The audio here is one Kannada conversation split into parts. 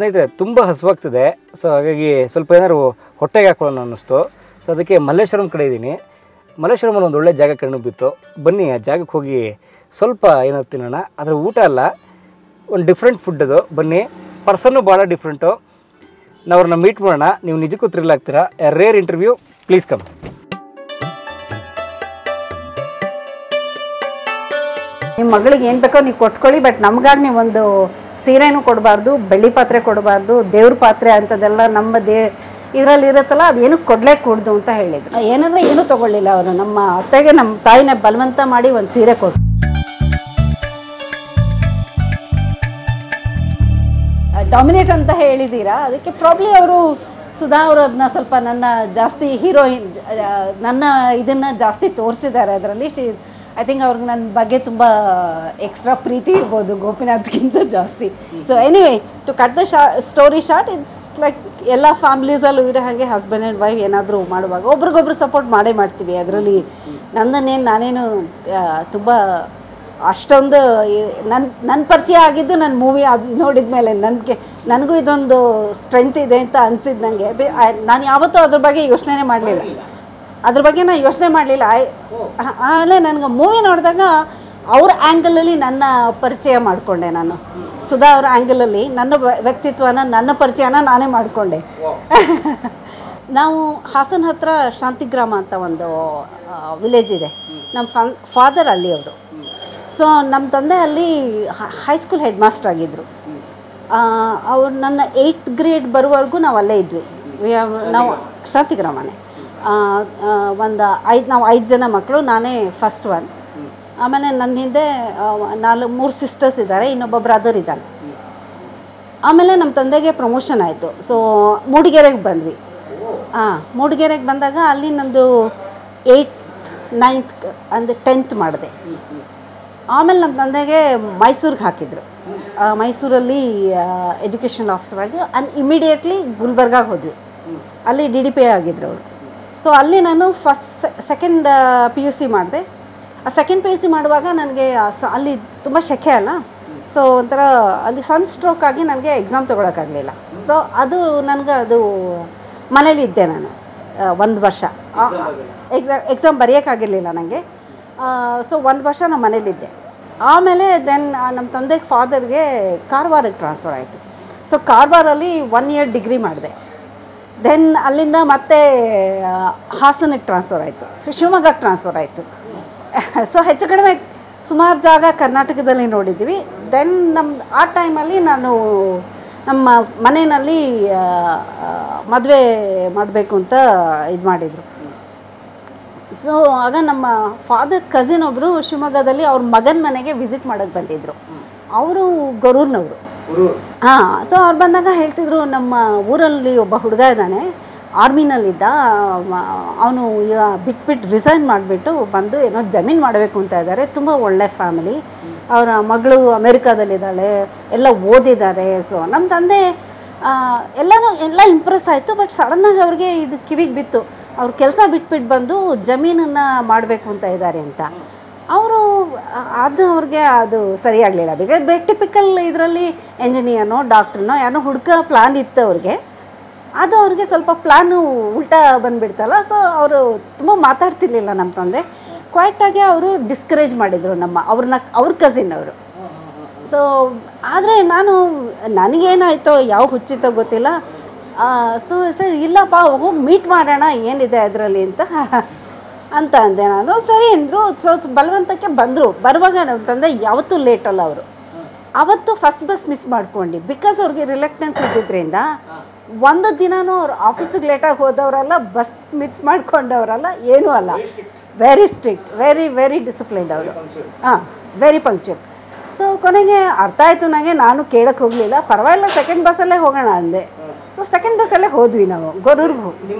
ಸ್ನೇಹಿತರೆ ತುಂಬ ಹಸುವಾಗ್ತಿದೆ ಸೊ ಹಾಗಾಗಿ ಸ್ವಲ್ಪ ಏನಾದ್ರು ಹೊಟ್ಟೆಗೆ ಹಾಕೊಳ್ಳೋಣ ಅನ್ನಿಸ್ತು ಸೊ ಅದಕ್ಕೆ ಮಲ್ಲೇಶ್ವರಂ ಕಡೆ ಇದ್ದೀನಿ ಮಲ್ಲೇಶ್ವರಮಲ್ಲಿ ಒಂದು ಒಳ್ಳೆ ಜಾಗ ಕಣ್ಣು ಬಿತ್ತು ಬನ್ನಿ ಆ ಜಾಗಕ್ಕೆ ಹೋಗಿ ಸ್ವಲ್ಪ ಏನಾದ್ರು ತಿನ್ನೋಣ ಆದರೆ ಊಟ ಅಲ್ಲ ಒಂದು ಡಿಫ್ರೆಂಟ್ ಫುಡ್ ಅದು ಬನ್ನಿ ಪರ್ಸನ್ನು ಭಾಳ ಡಿಫ್ರೆಂಟು ನಾವು ಅವ್ರನ್ನ ಮೀಟ್ ಮಾಡೋಣ ನೀವು ನಿಜಕ್ಕೂ ಥ್ರಿಲ್ ಆಗ್ತೀರಾ ರೇರ್ ಇಂಟರ್ವ್ಯೂ ಪ್ಲೀಸ್ ಕಮ್ ನಿಮ್ಮ ಮಗಳಿಗೆ ಏನು ಬೇಕೋ ನೀವು ಕೊಟ್ಕೊಳ್ಳಿ ಬಟ್ ನಮ್ಗಾಗಿ ನೀವೊಂದು ಸೀರೆನೂ ಕೊಡಬಾರ್ದು ಬೆಳ್ಳಿ ಪಾತ್ರೆ ಕೊಡಬಾರ್ದು ದೇವ್ರ ಪಾತ್ರೆ ಅಂಥದ್ದೆಲ್ಲ ನಮ್ಮ ದೇ ಇದರಲ್ಲಿ ಇರುತ್ತಲ್ಲ ಅದೇನು ಕೊಡಲೇ ಕೂಡ್ದು ಅಂತ ಹೇಳಿದ್ರು ಏನಂದ್ರೆ ಏನೂ ತೊಗೊಳ್ಳಿಲ್ಲ ಅವರು ನಮ್ಮ ಅತ್ತೆಗೆ ನಮ್ಮ ತಾಯಿನ ಬಲವಂತ ಮಾಡಿ ಒಂದು ಸೀರೆ ಕೊಟ್ಟು ಡಾಮಿನೇಟ್ ಅಂತ ಹೇಳಿದ್ದೀರಾ ಅದಕ್ಕೆ ಪ್ರಾಬ್ಲಿ ಅವರು ಸುಧಾ ಅವರು ಅದನ್ನ ಸ್ವಲ್ಪ ನನ್ನ ಜಾಸ್ತಿ ಹೀರೋಯಿನ್ ನನ್ನ ಇದನ್ನು ಜಾಸ್ತಿ ತೋರಿಸಿದ್ದಾರೆ ಅದರಲ್ಲಿ ಶಿ ಐ ಥಿಂಕ್ ಅವ್ರಿಗೆ ನನ್ನ ಬಗ್ಗೆ ತುಂಬ ಎಕ್ಸ್ಟ್ರಾ ಪ್ರೀತಿ ಇರ್ಬೋದು ಗೋಪಿನಾಥ್ಗಿಂತ ಜಾಸ್ತಿ so anyway to cut the ಶಾ ಸ್ಟೋರಿ ಶಾರ್ಟ್ ಇಟ್ಸ್ ಲೈಕ್ ಎಲ್ಲ ಫ್ಯಾಮ್ಲೀಸಲ್ಲೂ ಇರೋ ಹಾಗೆ ಹಸ್ಬೆಂಡ್ ಆ್ಯಂಡ್ ವೈಫ್ ಏನಾದರೂ ಮಾಡುವಾಗ ಒಬ್ರಿಗೊಬ್ರು ಸಪೋರ್ಟ್ ಮಾಡೇ ಮಾಡ್ತೀವಿ ಅದರಲ್ಲಿ ನನ್ನನ್ನೇನು ನಾನೇನು ತುಂಬ ಅಷ್ಟೊಂದು ನನ್ನ ನನ್ನ ಪರಿಚಯ ಆಗಿದ್ದು ನನ್ನ ಮೂವಿ ಅದು ನೋಡಿದ ಮೇಲೆ ನನಗೆ ನನಗೂ ಇದೊಂದು ಸ್ಟ್ರೆಂತ್ ಇದೆ ಅಂತ ಅನಿಸಿದ್ದು ನನಗೆ ನಾನು ಯಾವತ್ತೂ ಅದ್ರ ಬಗ್ಗೆ ಯೋಚನೆ ಮಾಡಲಿಲ್ಲ ಅದ್ರ ಬಗ್ಗೆ ನಾನು ಯೋಚನೆ ಮಾಡಲಿಲ್ಲ ಆಮೇಲೆ ನನಗೆ ಮೂವಿ ನೋಡಿದಾಗ ಅವ್ರ ಆ್ಯಂಗಲಲ್ಲಿ ನನ್ನ ಪರಿಚಯ ಮಾಡಿಕೊಂಡೆ ನಾನು ಸುಧಾ ಅವ್ರ ಆ್ಯಂಗಲಲ್ಲಿ ನನ್ನ ವ್ಯ- ವ್ಯಕ್ತಿತ್ವನ ನನ್ನ ಪರಿಚಯನ ನಾನೇ ಮಾಡಿಕೊಂಡೆ ನಾವು ಹಾಸನ ಹತ್ರ ಶಾಂತಿಗ್ರಾಮ ಅಂತ ಒಂದು ವಿಲೇಜ್ ಇದೆ ನಮ್ಮ ಫಾನ್ ಫಾದರ್ ಅಲ್ಲಿ ಅವರು ಸೊ ನಮ್ಮ ತಂದೆ ಅಲ್ಲಿ ಹೈಸ್ಕೂಲ್ ಹೆಡ್ ಮಾಸ್ಟರ್ ಆಗಿದ್ದರು ಅವ್ರು ನನ್ನ ಏಯ್ತ್ ಗ್ರೇಡ್ ಬರುವವರೆಗೂ ನಾವು ಅಲ್ಲೇ ಇದ್ವಿ We have- ನಾವು ಶಾಂತಿಗ್ರಾಮನೇ ಒಂದು ಐದು ನಾವು ಐದು ಜನ ಮಕ್ಕಳು ನಾನೇ ಫಸ್ಟ್ ಒನ್ ಆಮೇಲೆ ನನ್ನ ಹಿಂದೆ ನಾಲ್ಕು ಮೂರು ಸಿಸ್ಟರ್ಸ್ ಇದ್ದಾರೆ ಇನ್ನೊಬ್ಬ ಬ್ರದರ್ ಇದ್ದಾನೆ ಆಮೇಲೆ ನಮ್ಮ ತಂದೆಗೆ ಪ್ರಮೋಷನ್ ಆಯಿತು ಸೊ ಮೂಡಿಗೆರೆಗೆ ಬಂದ್ವಿ ಹಾಂ ಮೂಡಿಗೆರೆಗೆ ಬಂದಾಗ ಅಲ್ಲಿ ನಂದು ಏಯ್ತ್ ನೈನ್ತ್ ಅಂದರೆ ಟೆಂತ್ ಮಾಡಿದೆ ಆಮೇಲೆ ನಮ್ಮ ತಂದೆಗೆ ಮೈಸೂರಿಗೆ ಹಾಕಿದ್ರು ಆ, ಮೈಸೂರಲ್ಲಿ ಎಜುಕೇಷನ್ ಆಫೀಸರ್ ಆಗಿ ಅನ್ ಇಮಿಡಿಯೇಟ್ಲಿ ಗುಲ್ಬರ್ಗಾಗೆ ಹೋದ್ವಿ ಅಲ್ಲಿ ಡಿ ಡಿ ಪಿ ಆಗಿದ್ರು ಅವರು ಸೊ ಅಲ್ಲಿ ನಾನು first second P U C ಮಾಡಿದೆ ಆ ಸೆಕೆಂಡ್ ಪಿ ಯು ಸಿ ಮಾಡುವಾಗ ನನಗೆ ಅಲ್ಲಿ ತುಂಬ ಶೆಕೆ ಅಲ್ಲ ಸೊ ಒಂಥರ ಅಲ್ಲಿ ಸನ್ ಸ್ಟ್ರೋಕ್ ಆಗಿ ನನಗೆ ಎಕ್ಸಾಮ್ ತೊಗೊಳಕ್ಕಾಗಲಿಲ್ಲ ಸೊ ಅದು ನನಗೆ ಅದು ಮನೇಲಿ ಇದ್ದೆ ನಾನು ಒಂದು ವರ್ಷ ಎಕ್ಸಾಮ್ ಎಕ್ಸಾಮ್ ಬರೆಯೋಕ್ಕಾಗಿರಲಿಲ್ಲ ನನಗೆ ಸೊ ಒಂದು ವರ್ಷ ನಮ್ಮ ಮನೇಲಿದ್ದೆ ಆಮೇಲೆ ದೆನ್ ನಮ್ಮ ತಂದೆಗೆ ಫಾದರ್ಗೆ ಕಾರವಾರಕ್ಕೆ ಟ್ರಾನ್ಸ್ಫರ್ ಆಯಿತು ಸೊ ಕಾರವಾರಲ್ಲಿ ಒನ್ ಇಯರ್ ಡಿಗ್ರಿ ಮಾಡಿದೆ ದೆನ್ ಅಲ್ಲಿಂದ ಮತ್ತೆ ಆ, ಹಾಸನಕ್ಕೆ ಟ್ರಾನ್ಸ್ಫರ್ ಆಯಿತು ಸೊ ಶಿವಮೊಗ್ಗಕ್ಕೆ ಟ್ರಾನ್ಸ್ಫರ್ ಆಯಿತು ಸೊ ಹೆಚ್ಚು ಕಡಿಮೆ ಸುಮಾರು ಜಾಗ ಕರ್ನಾಟಕದಲ್ಲಿ ನೋಡಿದ್ವಿ ದೆನ್ ನಮ್ಮ ಆ ಟೈಮಲ್ಲಿ ನಾನು ನಮ್ಮ ಮನೆಯಲ್ಲಿ ಮದುವೆ ಮಾಡಬೇಕು ಅಂತ ಇದು ಮಾಡಿದರು ಸೊ ಆಗ ನಮ್ಮ ಫಾದರ್ ಕಸಿನ್ ಒಬ್ಬರು ಶಿವಮೊಗ್ಗದಲ್ಲಿ ಅವ್ರ ಮಗನ ಮನೆಗೆ ವಿಸಿಟ್ ಮಾಡೋಕ್ಕೆ ಬಂದಿದ್ದರು ಅವರು ಗೊರೂರ್ನವರು ಹಾಂ ಸೊ ಅವ್ರು ಬಂದಾಗ ಹೇಳ್ತಿದ್ರು ನಮ್ಮ ಊರಲ್ಲಿ ಒಬ್ಬ ಹುಡುಗ ಇದ್ದಾನೆ ಆರ್ಮಿನಲ್ಲಿದ್ದ ಅವನು ಈಗ ಬಿಟ್ಬಿಟ್ಟು ರಿಸೈನ್ ಮಾಡಿಬಿಟ್ಟು ಬಂದು ಏನೋ ಜಮೀನು ಮಾಡಬೇಕು ಅಂತ ಇದ್ದಾರೆ ತುಂಬ ಒಳ್ಳೆ ಫ್ಯಾಮಿಲಿ ಅವರ ಮಗಳು ಅಮೇರಿಕಾದಲ್ಲಿದ್ದಾಳೆ ಎಲ್ಲ ಓದಿದ್ದಾರೆ ಸೊ ನಮ್ಮ ತಂದೆ ಆ, ಎಲ್ಲನೂ ಎಲ್ಲ ಇಂಪ್ರೆಸ್ ಆಯಿತು ಬಟ್ ಸಡನ್ನಾಗಿ ಅವ್ರಿಗೆ ಇದು ಕಿವಿಗೆ ಬಿತ್ತು ಅವ್ರು ಕೆಲಸ ಬಿಟ್ಬಿಟ್ಟು ಬಂದು ಜಮೀನನ್ನು ಮಾಡಬೇಕು ಅಂತ ಇದ್ದಾರೆ ಅಂತ ಅವರು ಅದು ಅವ್ರಿಗೆ ಅದು ಸರಿಯಾಗಲಿಲ್ಲ ಬಿಕಾಸ್ ಬೆ ಟಿಪಿಕಲ್ ಇದರಲ್ಲಿ ಎಂಜಿನಿಯರ್ನೋ ಡಾಕ್ಟ್ರನೋ ಯಾರೋ ಹುಡ್ಕ ಪ್ಲಾನ್ ಇತ್ತು ಅವ್ರಿಗೆ ಅದು ಅವ್ರಿಗೆ ಸ್ವಲ್ಪ ಪ್ಲಾನು ಉಲ್ಟಾ ಬಂದುಬಿಡ್ತಲ್ಲ ಸೊ ಅವರು ತುಂಬ ಮಾತಾಡ್ತಿರ್ಲಿಲ್ಲ ನಮ್ಮ ತಂದೆ ಕ್ವೈಟಾಗಿ ಅವರು ಡಿಸ್ಕರೇಜ್ ಮಾಡಿದರು ನಮ್ಮ ಅವ್ರನ್ನ ಅವ್ರ ಕಸಿನ್ ಅವರು ಸೊ ಆದರೆ ನಾನು ನನಗೇನಾಯಿತೋ ಯಾವ ಹುಚ್ಚಿತೋ ಗೊತ್ತಿಲ್ಲ ಸೊ ಸರ್ ಇಲ್ಲಪ್ಪ ಹೋಗಿ ಮೀಟ್ ಮಾಡೋಣ ಏನಿದೆ ಅದರಲ್ಲಿ ಅಂತ ಅಂತ ಅಂದೆ ನಾನು ಸರಿ ಅಂದರು ಸೊ ಬಲವಂತಕ್ಕೆ ಬಂದರು ಬರುವಾಗ ನಮ್ಮ ತಂದೆ ಯಾವತ್ತೂ ಲೇಟ್ ಅಲ್ಲ ಅವರು ಅವತ್ತು ಫಸ್ಟ್ ಬಸ್ ಮಿಸ್ ಮಾಡ್ಕೊಂಡು ಬಿಕಾಸ್ ಅವ್ರಿಗೆ ರಿಲೆಕ್ಟೆನ್ಸ್ ಇದ್ದಿದ್ದರಿಂದ ಒಂದು ದಿನನೂ ಅವ್ರು ಆಫೀಸಿಗೆ ಲೇಟಾಗಿ ಹೋದವರಲ್ಲ ಬಸ್ ಮಿಸ್ ಮಾಡ್ಕೊಂಡವರಲ್ಲ ಏನೂ ಅಲ್ಲ very strict very very disciplined ಅವರು ಹಾಂ ವೆರಿ ಪಂಕ್ಚರ್ ಸೊ ಕೊನೆಗೆ ಅರ್ಥ ಆಯಿತು ನನಗೆ ನಾನು ಕೇಳಕ್ಕೆ ಹೋಗಲಿಲ್ಲ ಪರವಾಗಿಲ್ಲ ಸೆಕೆಂಡ್ ಬಸ್ಸಲ್ಲೇ ಹೋಗೋಣ ಅಂದೆ ಸೊ ಸೆಕೆಂಡ್ ಬಸ್ಸಲ್ಲೇ ಹೋದ್ವಿ ನಾವು ಗೊರೂರ್ಗೆ ಹೋಗಿ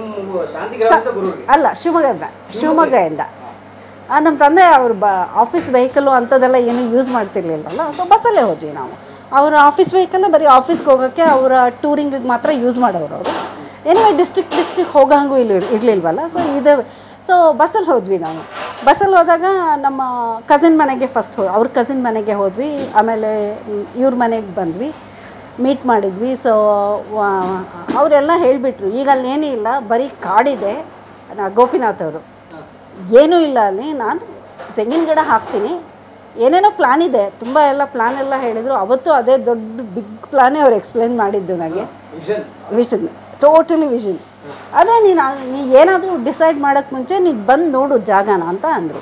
ಅಲ್ಲ ಶಿವಮೊಗ್ಗದ ಶಿವಮೊಗ್ಗದಿಂದ ಆ, ನಮ್ಮ ತಂದೆ ಅವ್ರ ಬ ಆಫೀಸ್ ವೆಹಿಕಲ್ಲು ಅಂಥದ್ದೆಲ್ಲ ಏನು ಯೂಸ್ ಮಾಡ್ತಿರ್ಲಿಲ್ಲಲ್ಲ ಸೊ ಬಸ್ಸಲ್ಲೇ ಹೋದ್ವಿ ನಾವು ಅವರ ಆಫೀಸ್ ವೆಹಿಕಲ್ನ ಬರೀ ಆಫೀಸ್ಗೆ ಹೋಗೋಕ್ಕೆ ಅವರ ಟೂರಿಂಗಿಗೆ ಮಾತ್ರ ಯೂಸ್ ಮಾಡೋರು ಅವರು ಏನಿವೆ ಡಿಸ್ಟ್ರಿಕ್ಟ್ ಡಿಸ್ಟ್ರಿಕ್ಟ್ ಹೋಗಂಗೂ ಇಲ್ಲಿ ಇರಲಿಲ್ವಲ್ಲ ಸೊ ಇದು ಸೊ ಬಸ್ಸಲ್ಲಿ ಹೋದ್ವಿ ನಾವು ಬಸ್ಸಲ್ಲಿ ಹೋದಾಗ ನಮ್ಮ ಕಸಿನ್ ಮನೆಗೆ ಫಸ್ಟ್ ಹೋ ಅವ್ರ ಕಸಿನ್ ಮನೆಗೆ ಹೋದ್ವಿ ಆಮೇಲೆ ಇವ್ರ ಮನೆಗೆ ಬಂದ್ವಿ ಮೀಟ್ ಮಾಡಿದ್ವಿ ಸೊ ಅವರೆಲ್ಲ ಹೇಳಿಬಿಟ್ರು ಈಗ ಅಲ್ಲಿ ಏನೂ ಇಲ್ಲ ಬರೀ ಕಾಡಿದೆ ನಾ- ಗೋಪಿನಾಥ್ ಅವರು ಏನೂ ಇಲ್ಲ ಅಲ್ಲಿ ನಾನು ತೆಂಗಿನ ಗಿಡ ಹಾಕ್ತೀನಿ ಏನೇನೋ ಪ್ಲ್ಯಾನ್ ಇದೆ ತುಂಬ ಎಲ್ಲ ಪ್ಲ್ಯಾನ್ ಎಲ್ಲ ಹೇಳಿದರು ಅವತ್ತು ಅದೇ ದೊಡ್ಡ ಬಿಗ್ ಪ್ಲ್ಯಾನೇ ಅವ್ರು ಎಕ್ಸ್ಪ್ಲೇನ್ ಮಾಡಿದ್ದು ನನಗೆ ವಿಷನ್ ಟೋಟಲಿ ವಿಷನ್ ಅದೇ ನೀನು ನೀ ಏನಾದರೂ ಡಿಸೈಡ್ ಮಾಡೋಕ್ಕೆ ಮುಂಚೆ ನೀನು ಬಂದು ನೋಡು ಜಾಗನ ಅಂತ ಅಂದರು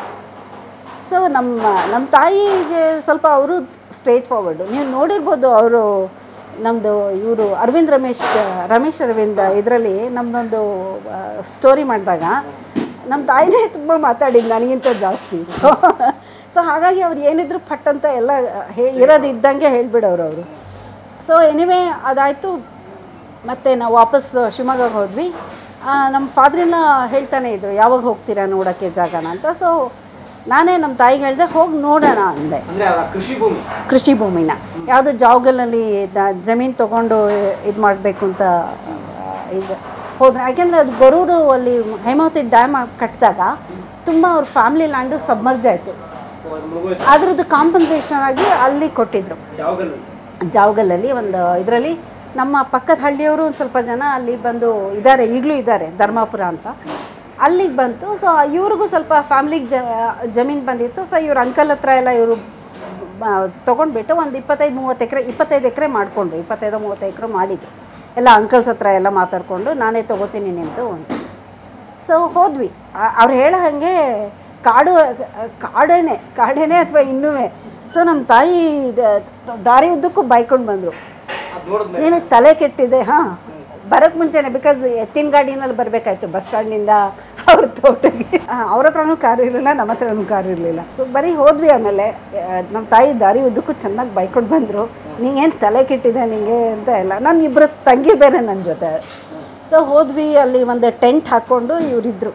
ಸೊ ನಮ್ಮ ನಮ್ಮ ತಾಯಿಗೆ ಸ್ವಲ್ಪ ಅವರು ಸ್ಟ್ರೇಟ್ ಫಾರ್ವರ್ಡು ನೀವು ನೋಡಿರ್ಬೋದು ಅವರು ನಮ್ಮದು ಇವರು ಅರವಿಂದ್ ರಮೇಶ್ ರಮೇಶ್ ಅರವಿಂದ್ ಇದರಲ್ಲಿ ನಮ್ಮದೊಂದು ಸ್ಟೋರಿ ಮಾಡಿದಾಗ ನಮ್ಮ ತಾಯಿನೇ ತುಂಬ ಮಾತಾಡಿದ್ದು ನನಗಿಂತ ಜಾಸ್ತಿ ಸೊ ಸೊ ಹಾಗಾಗಿ ಅವ್ರು ಏನಿದ್ರು ಪಟ್ ಅಂತ ಎಲ್ಲ ಹೇ ಇರೋದು ಇದ್ದಂಗೆ ಹೇಳ್ಬಿಡೋರು ಅವರು ಸೊ ಎನಿವೇ ಅದಾಯಿತು ಮತ್ತೆ ನಾವು ವಾಪಸ್ ಶಿವಮೊಗ್ಗಕ್ಕೆ ಹೋದ್ವಿ ಆ, ನಮ್ಮ ಫಾದ್ರಿನ ಹೇಳ್ತಾನೆ ಇದ್ರು ಯಾವಾಗ ಹೋಗ್ತೀರಾ ನೋಡೋಕ್ಕೆ ಜಾಗನ ಅಂತ ಸೊ ನಾನೇ ನಮ್ಮ ತಾಯಿಗೆ ಹೇಳಿದೆ ಹೋಗಿ ನೋಡೋಣ ಅಂದೆ ಅಂದರೆ ಅವರ ಕೃಷಿ ಭೂಮಿ ಕೃಷಿ ಭೂಮಿನ ಯಾವುದು ಜಾವಗಲಲ್ಲಿ ದ- ಜಮೀನು ತೊಗೊಂಡು ಇದು ಮಾಡಬೇಕು ಅಂತ ಆ, ಇದು ಹೋದ್ರೆ ಯಾಕೆಂದರೆ ಅದು ಗೊರೂರು ಅಲ್ಲಿ ಹೇಮಾವತಿ ಡ್ಯಾಮ್ ಕಟ್ಟಿದಾಗ ತುಂಬ ಅವ್ರ ಫ್ಯಾಮಿಲಿ ಲ್ಯಾಂಡು ಸಬ್ಮರ್ಜ್ ಆಯಿತು ಅದ್ರದ್ದು ಕಾಂಪನ್ಸೇಷನ್ ಆಗಿ ಅಲ್ಲಿ ಕೊಟ್ಟಿದ್ರು ಜಾವಗಲ್ ಜಾವಗಲಲ್ಲಿ ಒಂದು ಇದರಲ್ಲಿ ನಮ್ಮ ಪಕ್ಕದ ಹಳ್ಳಿಯವರು ಒಂದು ಸ್ವಲ್ಪ ಜನ ಅಲ್ಲಿ ಬಂದು ಇದ್ದಾರೆ ಈಗಲೂ ಇದ್ದಾರೆ ಧರ್ಮಾಪುರ ಅಂತ ಅಲ್ಲಿಗೆ ಬಂತು ಸೊ ಇವ್ರಿಗೂ ಸ್ವಲ್ಪ ಫ್ಯಾಮ್ಲಿಗೆ ಜ ಜಮೀನು ಬಂದಿತ್ತು ಸೊ ಇವ್ರ ಅಂಕಲ್ ಹತ್ರ ಎಲ್ಲ ಇವರು ತೊಗೊಂಡ್ಬಿಟ್ಟು ಒಂದು ಇಪ್ಪತ್ತೈದು ಮೂವತ್ತು ಎಕರೆ ಇಪ್ಪತ್ತೈದು ಎಕರೆ ಮಾಡಿಕೊಂಡ್ರು ಇಪ್ಪತ್ತೈದು ಮೂವತ್ತು ಎಕರೆ ಮಾಡಿದ್ರು ಎಲ್ಲ ಅಂಕಲ್ಸ್ ಹತ್ರ ಎಲ್ಲ ಮಾತಾಡಿಕೊಂಡು ನಾನೇ ತೊಗೋತೀನಿ ನಿಂತು ಅಂತ ಸೊ ಹೋದ್ವಿ ಅವ್ರು ಹೇಳೋ ಹಾಗೆ ಕಾಡು ಕಾಡೇನೆ ಕಾಡೇನೆ ಅಥವಾ ಇನ್ನೂ ಸೊ ನಮ್ಮ ತಾಯಿ ದ- ದಾರಿ ಉದ್ದಕ್ಕೂ ಬೈಕೊಂಡು ಬಂದರು ಅದು ನೋಡಿದ್ಮೇಲೆ ನೀನು ತಲೆ ಕೆಟ್ಟಿದೆ ಹಾಂ ಬರೋಕ್ಕೆ ಮುಂಚೆನೆ ಬಿಕಾಸ್ ಎತ್ತಿನ ಗಾಡಿನಲ್ಲಿ ಬರಬೇಕಾಯ್ತು ಬಸ್ ಸ್ಟ್ಯಾಂಡ್ನಿಂದ ಅವ್ರ ತೋಟಕ್ಕೆ ಅವ್ರ ಹತ್ರನೂ ಕಾರು ಇರಲಿಲ್ಲ ನಮ್ಮ ಹತ್ರನೂ ಕಾರು ಇರಲಿಲ್ಲ ಸೊ ಬರೀ ಹೋದ್ವಿ ಆಮೇಲೆ ನಮ್ಮ ತಾಯಿ ದಾರಿ ಉದ್ದಕ್ಕೂ ಚೆನ್ನಾಗಿ ಬೈಕೊಂಡು ಬಂದರು ನಿಂಗೇನು ತಲೆ ಕೆಟ್ಟಿದೆ ನಿಂಗೆ ಅಂತ ಎಲ್ಲ ನಾನು ಇಬ್ಬರು ತಂಗಿ ಬೇರೆ ನನ್ನ ಜೊತೆ ಸೊ ಹೋದ್ವಿ ಅಲ್ಲಿ ಒಂದು ಟೆಂಟ್ ಹಾಕ್ಕೊಂಡು ಇವರಿದ್ದರು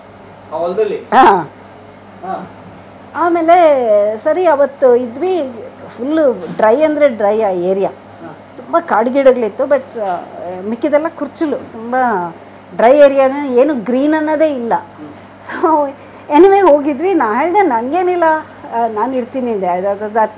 ಆ ಹೊಲದಲ್ಲಿ ಹಾಂ ಹಾಂ ಆಮೇಲೆ ಸರಿ ಅವತ್ತು ಇದ್ವಿ ಫುಲ್ಲು ಡ್ರೈ ಅಂದರೆ ಡ್ರೈ ಆ ಏರಿಯಾ ತುಂಬ ಕಾಡುಗಿಡಗಳಿತ್ತು ಬಟ್ ಮಿಕ್ಕಿದೆಲ್ಲ ಕುರ್ಚಲು ತುಂಬ ಡ್ರೈ ಏರಿಯಾನೇ ಏನು ಗ್ರೀನ್ ಅನ್ನೋದೇ ಇಲ್ಲ ಸೊ ಎನಿವೇ ಹೋಗಿದ್ವಿ ನಾ ಹೇಳಿದೆ ನನಗೇನಿಲ್ಲ ನಾನು ಇರ್ತೀನಿ ಅಂದೆ ದಟ್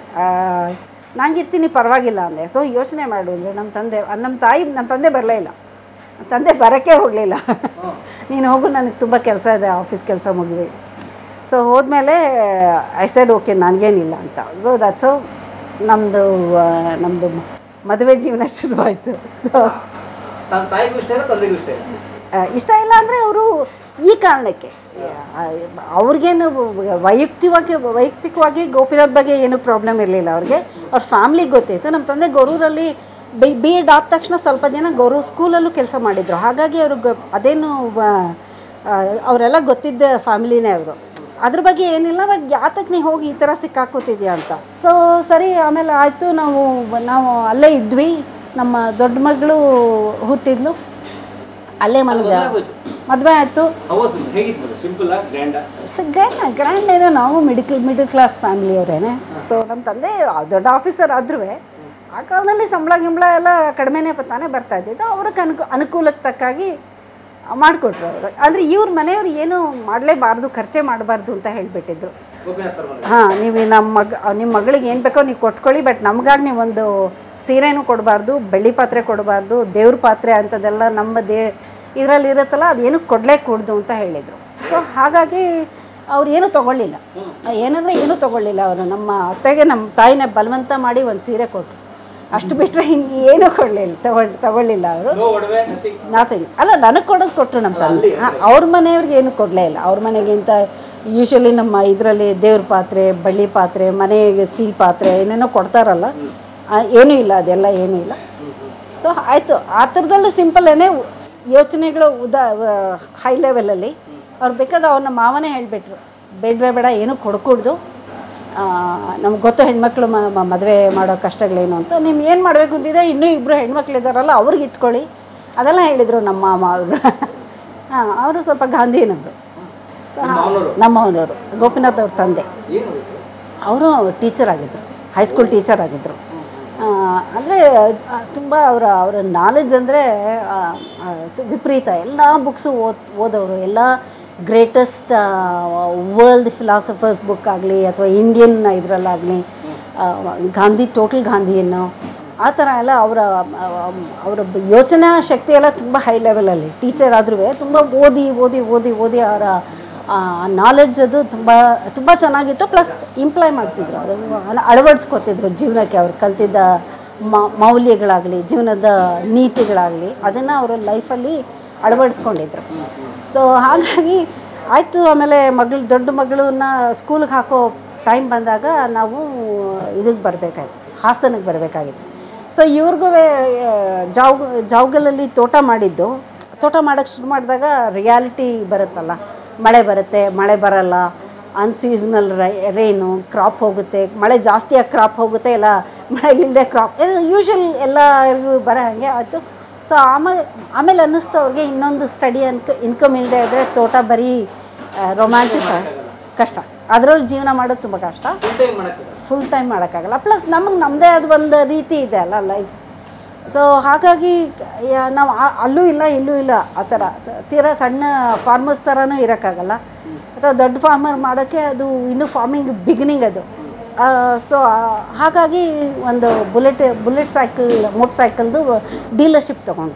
ನಾನು ಇರ್ತೀನಿ ಪರವಾಗಿಲ್ಲ ಅಂದೆ ಸೊ ಯೋಚನೆ ಮಾಡು ಅಂದರೆ ನಮ್ಮ ತಂದೆ ನಮ್ಮ ತಾಯಿ ನಮ್ಮ ತಂದೆ ಬರಲೇ ಇಲ್ಲ ನಮ್ಮ ತಂದೆ ಬರೋಕ್ಕೆ ಹೋಗಲಿಲ್ಲ ನೀನು ಹೋಗು ನನಗೆ ತುಂಬ ಕೆಲಸ ಇದೆ ಆಫೀಸ್ ಕೆಲಸ ಮುಗಿವಿ ಸೊ ಹೋದ್ಮೇಲೆ ಐ ಸೈಡ್ ಓಕೆ ನನಗೇನಿಲ್ಲ ಅಂತ ಸೊ ದಟ್ಸು ನಮ್ಮದು ನಮ್ಮದು ಮದುವೆ ಜೀವನ ಶುರುವಾಯಿತು ಸೊ ತನ್ನ ತಾಯಿಗೂ ಇಷ್ಟ ಇಲ್ಲ ತಂದೆಗೂ ಇಷ್ಟ ಇಲ್ಲ ಇಷ್ಟ ಇಲ್ಲ ಅಂದರೆ ಅವರು ಈ ಕಾರಣಕ್ಕೆ ಆ, ಅವ್ರಿಗೇನು ವೈಯಕ್ತಿಕವಾಗಿ ವೈಯಕ್ತಿಕವಾಗಿ ಗೋಪಿನಾಥ್ ಬಗ್ಗೆ ಏನು ಪ್ರಾಬ್ಲಮ್ ಇರಲಿಲ್ಲ ಅವ್ರಿಗೆ ಅವ್ರ ಫ್ಯಾಮ್ಲಿಗೆ ಗೊತ್ತಿತ್ತು ನಮ್ಮ ತಂದೆ ಗೊರೂರಲ್ಲಿ ಬಿ ಬಿ ಎಡ್ ಆದ ತಕ್ಷಣ ಸ್ವಲ್ಪ ಜನ ಗೊರೂರು ಸ್ಕೂಲಲ್ಲೂ ಕೆಲಸ ಮಾಡಿದರು ಹಾಗಾಗಿ ಅವ್ರಿಗೆ ಅದೇನು ಆ, ಆ, ಅವರೆಲ್ಲ ಗೊತ್ತಿದ್ದ ಫ್ಯಾಮಿಲಿನೇ ಅವರು ಅದ್ರ ಬಗ್ಗೆ ಏನಿಲ್ಲ ಬಟ್ ಯಾತಕ್ಕೆ ನೀ ಹೋಗಿ ಈ ಥರ ಸಿಕ್ಕಾಕೋತಿದ್ಯಾ ಅಂತ ಸೊ ಸರಿ ಆಮೇಲೆ ಆಯಿತು ನಾವು ನಾವು ಅಲ್ಲೇ ಇದ್ವಿ ನಮ್ಮ ದೊಡ್ಡ ಮಗಳು ಹುಟ್ಟಿದ್ಲು ಅಲ್ಲೇ ಮನದ ಆಗೋಯ್ತು ಮದುವೆ ಆಯಿತು ಹೌಸ್ ಹೇಗಿತ್ತು simple grand so grand grand ಏನೋ ನಾವು ಮಿಡಿಲ್ ಮಿಡಲ್ ಕ್ಲಾಸ್ ಫ್ಯಾಮಿಲಿ ಅವರೇನೆ ಸೊ ನಮ್ಮ ತಂದೆ ದೊಡ್ಡ ಆಫೀಸರ್ ಆದ್ರೂ ಆ ಕಾಲದಲ್ಲಿ ಸಂಬಳ ಗಿಂಬಳ ಎಲ್ಲ ಕಡಿಮೆನೇ ತಾನೇ ಬರ್ತಾ ಇದ್ದಿದ್ದು ಅವ್ರಿಗೆ ಅನುಕೂ ಅನುಕೂಲಕ್ಕೆ ತಕ್ಕಾಗಿ ಮಾಡಿಕೊಟ್ರು ಅವರು ಅಂದರೆ ಇವ್ರ ಮನೆಯವ್ರು ಏನು ಮಾಡಲೇಬಾರ್ದು ಖರ್ಚೆ ಮಾಡಬಾರ್ದು ಅಂತ ಹೇಳಿಬಿಟ್ಟಿದ್ರು ಗೋಪಿನಾಥ್ ಸರ್ ಮನೆ ಹಾಂ ನೀವು ನಮ್ಮ ಮಗ ನಿಮ್ಮ ಮಗಳಿಗೆ ಏನು ಬೇಕೋ ನೀವು ಕೊಟ್ಕೊಳ್ಳಿ ಬಟ್ ನಮ್ಗಾಗಿ ನೀವೊಂದು ಸೀರೆನೂ ಕೊಡಬಾರ್ದು ಬೆಳ್ಳಿ ಪಾತ್ರೆ ಕೊಡಬಾರ್ದು ದೇವ್ರ ಪಾತ್ರೆ ಅಂಥದ್ದೆಲ್ಲ ನಮ್ಮ ದೇ ಇದರಲ್ಲಿ ಇರುತ್ತಲ್ಲ ಅದೇನು ಕೊಡಲೇ ಕೂಡ್ದು ಅಂತ ಹೇಳಿದರು ಸೊ ಹಾಗಾಗಿ ಅವ್ರು ಏನೂ ತೊಗೊಳ್ಳಿಲ್ಲ ಏನಂದರೆ ಏನೂ ತೊಗೊಳ್ಳಿಲ್ಲ ಅವರು ನಮ್ಮ ಅತ್ತೆಗೆ ನಮ್ಮ ತಾಯಿನ ಬಲವಂತ ಮಾಡಿ ಒಂದು ಸೀರೆ ಕೊಟ್ಟರು ಅಷ್ಟು ಬಿಟ್ಟರೆ ಹಿಂಗೆ ಏನೂ ಕೊಡಲಿಲ್ಲ ತಗೊಳ್ ತಗೊಳ್ಳಿಲ್ಲ ಅವರು ನೋ ಒಡವೆ ನಥಿಂಗ್ ನಾಥಿಂಗ್ ಅಲ್ಲ ನನಗೆ ಕೊಡೋದು ಕೊಟ್ಟರು ನಮ್ಮ ತಂದೆ ಹಾಂ ಅವ್ರ ಮನೆಯವ್ರಿಗೆ ಏನು ಕೊಡಲೇ ಇಲ್ಲ ಅವ್ರ ಮನೆಗಿಂತ ಯೂಶ್ವಲಿ ನಮ್ಮ ಇದರಲ್ಲಿ ದೇವ್ರ ಪಾತ್ರೆ ಬಳ್ಳಿ ಪಾತ್ರೆ ಮನೆಗೆ ಸ್ಟೀಲ್ ಪಾತ್ರೆ ಏನೇನೋ ಕೊಡ್ತಾರಲ್ಲ ಆ, ಏನೂ ಇಲ್ಲ ಅದೆಲ್ಲ ಏನೂ ಇಲ್ಲ ಸೊ ಆಯಿತು ಆ ಥರದಲ್ಲಿ ಸಿಂಪಲ್ ಏನೇ ಯೋಚನೆಗಳು ಉದಾ ಹೈ ಲೆವೆಲಲ್ಲಿ ಅವ್ರು ಬೇಕಾದ್ರೆ ಅವ್ರ ನಮ್ಮ ಮಾವನೇ ಹೇಳಿಬಿಟ್ರು ಬೇಡವೇ ಬೇಡ ಏನೂ ಕೊಡ್ಕೂಡ್ದು ನಮ್ಗೆ ಗೊತ್ತು ಹೆಣ್ಮಕ್ಳು ಮದುವೆ ಮಾಡೋ ಕಷ್ಟಗಳೇನು ಅಂತ ನಿಮ್ಗೆ ಏನು ಮಾಡಬೇಕು ಅಂತಿದೆ ಇನ್ನೂ ಇಬ್ಬರು ಹೆಣ್ಮಕ್ಳು ಇದ್ದಾರಲ್ಲ ಅವ್ರಿಗೆ ಇಟ್ಕೊಳ್ಳಿ ಅದೆಲ್ಲ ಹೇಳಿದರು ನಮ್ಮ ಮಾಮ ಅವರು ಹಾಂ ಅವರು ಸ್ವಲ್ಪ ಗಾಂಧಿನವರು ಮಾವನವರು ನಮ್ಮವನವರು ಗೋಪಿನಾಥ್ ಅವ್ರ ತಂದೆ ಏನು ಸರ್ ಅವರು ಟೀಚರ್ ಆಗಿದ್ದರು ಹೈಸ್ಕೂಲ್ ಟೀಚರ್ ಆಗಿದ್ದರು ಅಂದರೆ ತುಂಬ ಅವರ ಅವರ ನಾಲೆಡ್ಜ್ ಅಂದರೆ ವಿಪರೀತ ಎಲ್ಲ ಬುಕ್ಸು ಓದ್ ಓದೋರು ಎಲ್ಲ ಗ್ರೇಟೆಸ್ಟ್ ವರ್ಲ್ಡ್ ಫಿಲಾಸಫರ್ಸ್ ಬುಕ್ ಆಗಲಿ ಅಥವಾ ಇಂಡಿಯನ್ ಇದರಲ್ಲಾಗಲಿ ಗಾಂಧಿ ಟೋಟಲ್ ಗಾಂಧಿಯನ್ನು ಆ ಥರ ಎಲ್ಲ ಅವರ ಅವರ ಯೋಚನಾ ಶಕ್ತಿ ಎಲ್ಲ ತುಂಬ ಹೈ ಲೆವೆಲಲ್ಲಿ ಟೀಚರ್ ಆದ್ರೂ ತುಂಬ ಓದಿ ಓದಿ ಓದಿ ಓದಿ ಅವರ ನಾಲೆಡ್ಜ್ ಅದು ತುಂಬ ತುಂಬ ಚೆನ್ನಾಗಿತ್ತು ಪ್ಲಸ್ ಇಂಪ್ಲಾಯ್ ಮಾಡ್ತಿದ್ರು ಅದು ಅಳ- ಅಳವಡಿಸ್ಕೊತಿದ್ರು ಜೀವನಕ್ಕೆ ಅವ್ರು ಕಲ್ತಿದ್ದ ಮ- ಮೌಲ್ಯಗಳಾಗಲಿ ಜೀವನದ ನೀತಿಗಳಾಗಲಿ ಅದನ್ನು ಅವರು ಲೈಫಲ್ಲಿ ಅಳವಡಿಸ್ಕೊಂಡಿದ್ರು ಸೊ ಹಾಗಾಗಿ ಆಯಿತು ಆಮೇಲೆ ಮಗಳು ದೊಡ್ಡ ಮಗಳನ್ನ ಸ್ಕೂಲಿಗೆ ಹಾಕೋ ಟೈಮ್ ಬಂದಾಗ ನಾವು ಇದಕ್ಕೆ ಬರಬೇಕಾಯ್ತು ಹಾಸನಕ್ಕೆ ಬರಬೇಕಾಗಿತ್ತು ಸೊ ಇವ್ರಿಗೂ ಜಾವ್ ಜಾವ್ಗಲಲ್ಲಿ ತೋಟ ಮಾಡಿದ್ದು ತೋಟ ಮಾಡೋಕ್ಕೆ ಶುರು ಮಾಡಿದಾಗ ರಿಯಾಲಿಟಿ ಬರುತ್ತಲ್ಲ ಮಳೆ ಬರುತ್ತೆ ಮಳೆ ಬರಲ್ಲ ಅನ್ಸೀಸನಲ್ ರೈನು ಕ್ರಾಪ್ ಹೋಗುತ್ತೆ ಮಳೆ ಜಾಸ್ತಿಯಾಗಿ ಕ್ರಾಪ್ ಹೋಗುತ್ತೆ ಇಲ್ಲ ಮಳೆ ಇಲ್ಲದೆ ಕ್ರಾಪ್ ಯೂಶ್ವಲ್ ಎಲ್ಲರಿಗೂ ಬರೋ ಹಾಗೆ ಆಯಿತು ಸೊ ಆಮೇಲೆ ಆಮೇಲೆ ಅನ್ನಿಸ್ತು ಅವ್ರಿಗೆ ಇನ್ನೊಂದು ಸ್ಟಡಿ ಅನ್ಕ ಇನ್ಕಮ್ ಇಲ್ಲದೆ ಇದ್ದರೆ ತೋಟ ಬರೀ ರೊಮ್ಯಾಂಟಿಸ್ ಕಷ್ಟ ಅದರಲ್ಲಿ ಜೀವನ ಮಾಡೋದು ತುಂಬ ಕಷ್ಟ ಫುಲ್ ಟೈಮ್ ಮಾಡೋಕ್ಕಾಗಲ್ಲ ಪ್ಲಸ್ ನಮಗೆ ನಮ್ಮದೇ ಆದ ಒಂದು ರೀತಿ ಇದೆ ಅಲ್ಲ ಲೈಫ್ ಸೊ ಹಾಗಾಗಿ ಯಾ- ನಾವು ಆ- ಅಲ್ಲೂ ಇಲ್ಲ ಇಲ್ಲೂ ಇಲ್ಲ ಆ ಥರ ತೀರಾ ಸಣ್ಣ ಫಾರ್ಮರ್ಸ್ ಥರನೂ ಇರೋಕ್ಕಾಗಲ್ಲ ಅಥವಾ ದೊಡ್ಡ ಫಾರ್ಮರ್ ಮಾಡೋಕ್ಕೆ ಅದು ಇನ್ನೂ ಫಾರ್ಮಿಂಗ್ ಬಿಗಿನಿಂಗ್ ಅದು ಸೊ ಹಾಗಾಗಿ ಒಂದು ಬುಲೆಟ್ ಬುಲೆಟ್ ಸೈಕಲ್ ಮೋಟರ್ ಸೈಕಲ್ದು ಡೀಲರ್ಶಿಪ್ ತೊಗೊಂಡು